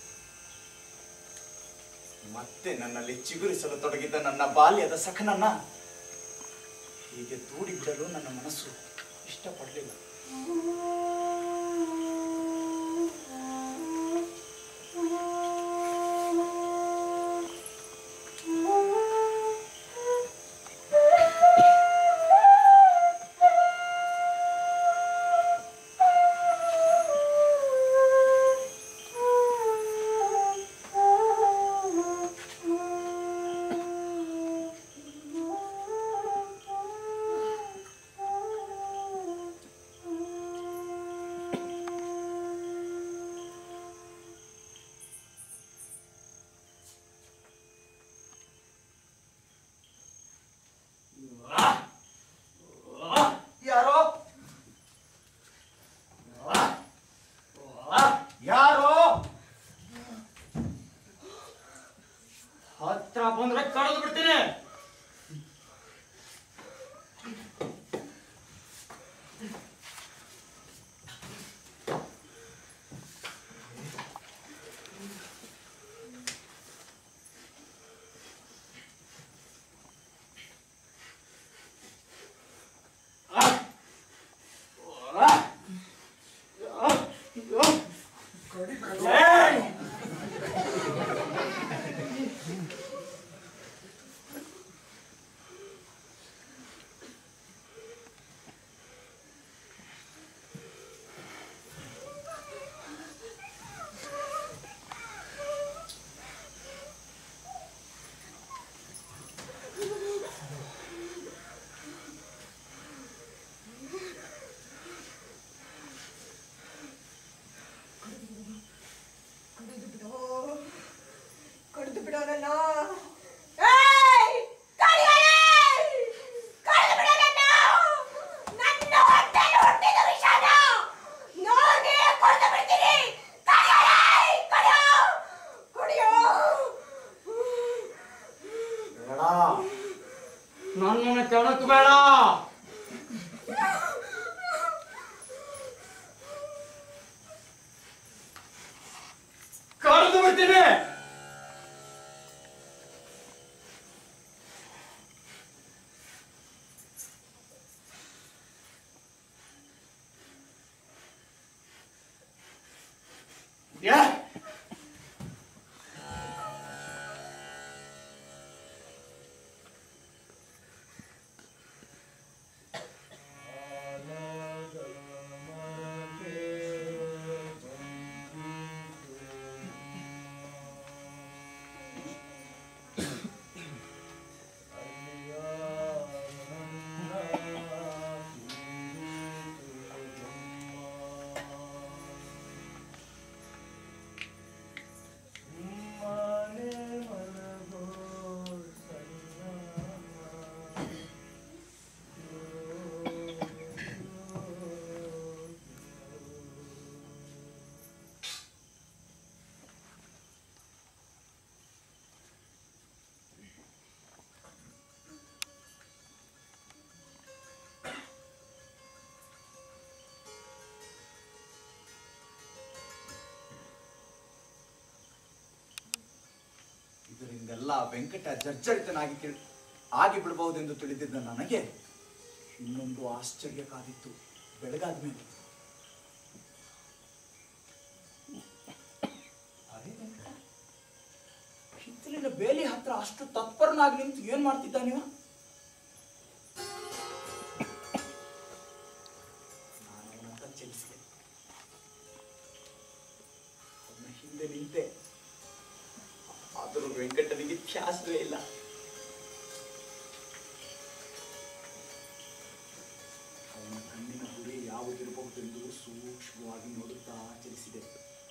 ಮತ್ತೆ ನನ್ನಲ್ಲಿ ಚಿಗುರಿಸಲು ತೊಡಗಿದ್ದ ನನ್ನ ಬಾಲ್ಯದ ಸಖನನ್ನ ಹೀಗೆ ದೂಡಿ ಬಿಡಲು ನನ್ನ ಮನಸ್ಸು ಇಷ್ಟಪಡಲಿಲ್ಲ ಯಾರೋ ಯಾರೋ ಹತ್ರ ಬಂದ್ರೆ ಕಳೆದು ಬಿಡ್ತೀನಿ ಕಡಿದು ಬಿಡೋ ಕಡಿದು ಬಿಡೋ ನನ್ನ ಏಯ್! ಕಡಿಯಲೇ! ಕಡಿದು ಬಿಡೋ ನನ್ನ! ನನ್ನ ಹೊಟ್ಟೆಲಿ ಹುಟ್ಟಿದ ವಿಷನ ನಾನೇ ಕಡಿದು ಬಿಡ್ತೀನಿ! ಕಡಿಯಲೇ! ಕಡಿಯೋ! ಕಡಿಯೋ! ಬೇಡ ನನ್ನನ್ನು ಕೆಣಕು ಬೇಡ ಕಳೆದು ಬಿಡ್ತೀನಿ ಯಾ ಎಲ್ಲ ವೆಂಕಟ ಜರ್ಜರಿತನಾಗಿ ತಿಳ್ ಆಗಿ ಬಿಡಬಹುದೆಂದು ತಿಳಿದಿದ್ದ ನನಗೆ ಇನ್ನೊಂದು ಆಶ್ಚರ್ಯ ಕಾದಿತ್ತು ಬೆಳಗಾದ ಮೇಲೆ ಅರೆ ವೆಂಕಟ, ಹಿತ್ತಲಿನ ಬೇಲಿ ಹತ್ರ ಅಷ್ಟು ತತ್ಪರನಾಗಿ ನಿಂತು ಏನ್ ಮಾಡ್ತಿದ್ದ ನೀವು ನಾನು ಅವನತ್ತ ಚಲಿಸಿದೆ ಅವನ ಹಿಂದೆ ನಿಂತೆ ಆದರೂ ವೆಂಕಟನಿಗೆ ತ್ಯಾಸವೇ ಇಲ್ಲ ಅವನ ಕಣ್ಣಿನ ಗುರಿ ಯಾವುದಿರಬಹುದೆಂದು ಸೂಕ್ಷ್ಮವಾಗಿ ನೋಡುತ್ತಾ ಚಲಿಸಿದೆ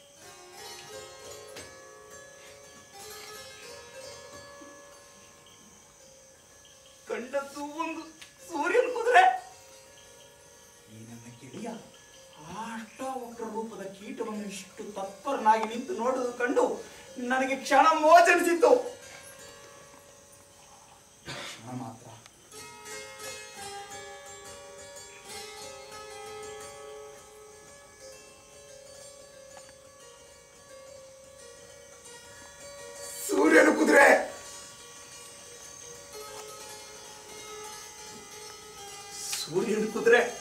ಕಂಡದ್ದು ಒಂದು ಸೂರ್ಯನ ಕುದುರೆ ಈ ನನ್ನ ಗೆಳೆಯ ಆಷ್ಟವಕ್ರ ರೂಪದ ಕೀಟವನ್ನು ಇಷ್ಟು ತತ್ಪರನಾಗಿ ನಿಂತು ನೋಡುವುದು ಕಂಡು ನನಗೆ ಕ್ಷಣ ಮೋಚನಿಸಿತ್ತು ಕ್ಷಣ ಮಾತ್ರ ಸೂರ್ಯನ ಕುದುರೆ ಸೂರ್ಯನ ಕುದುರೆ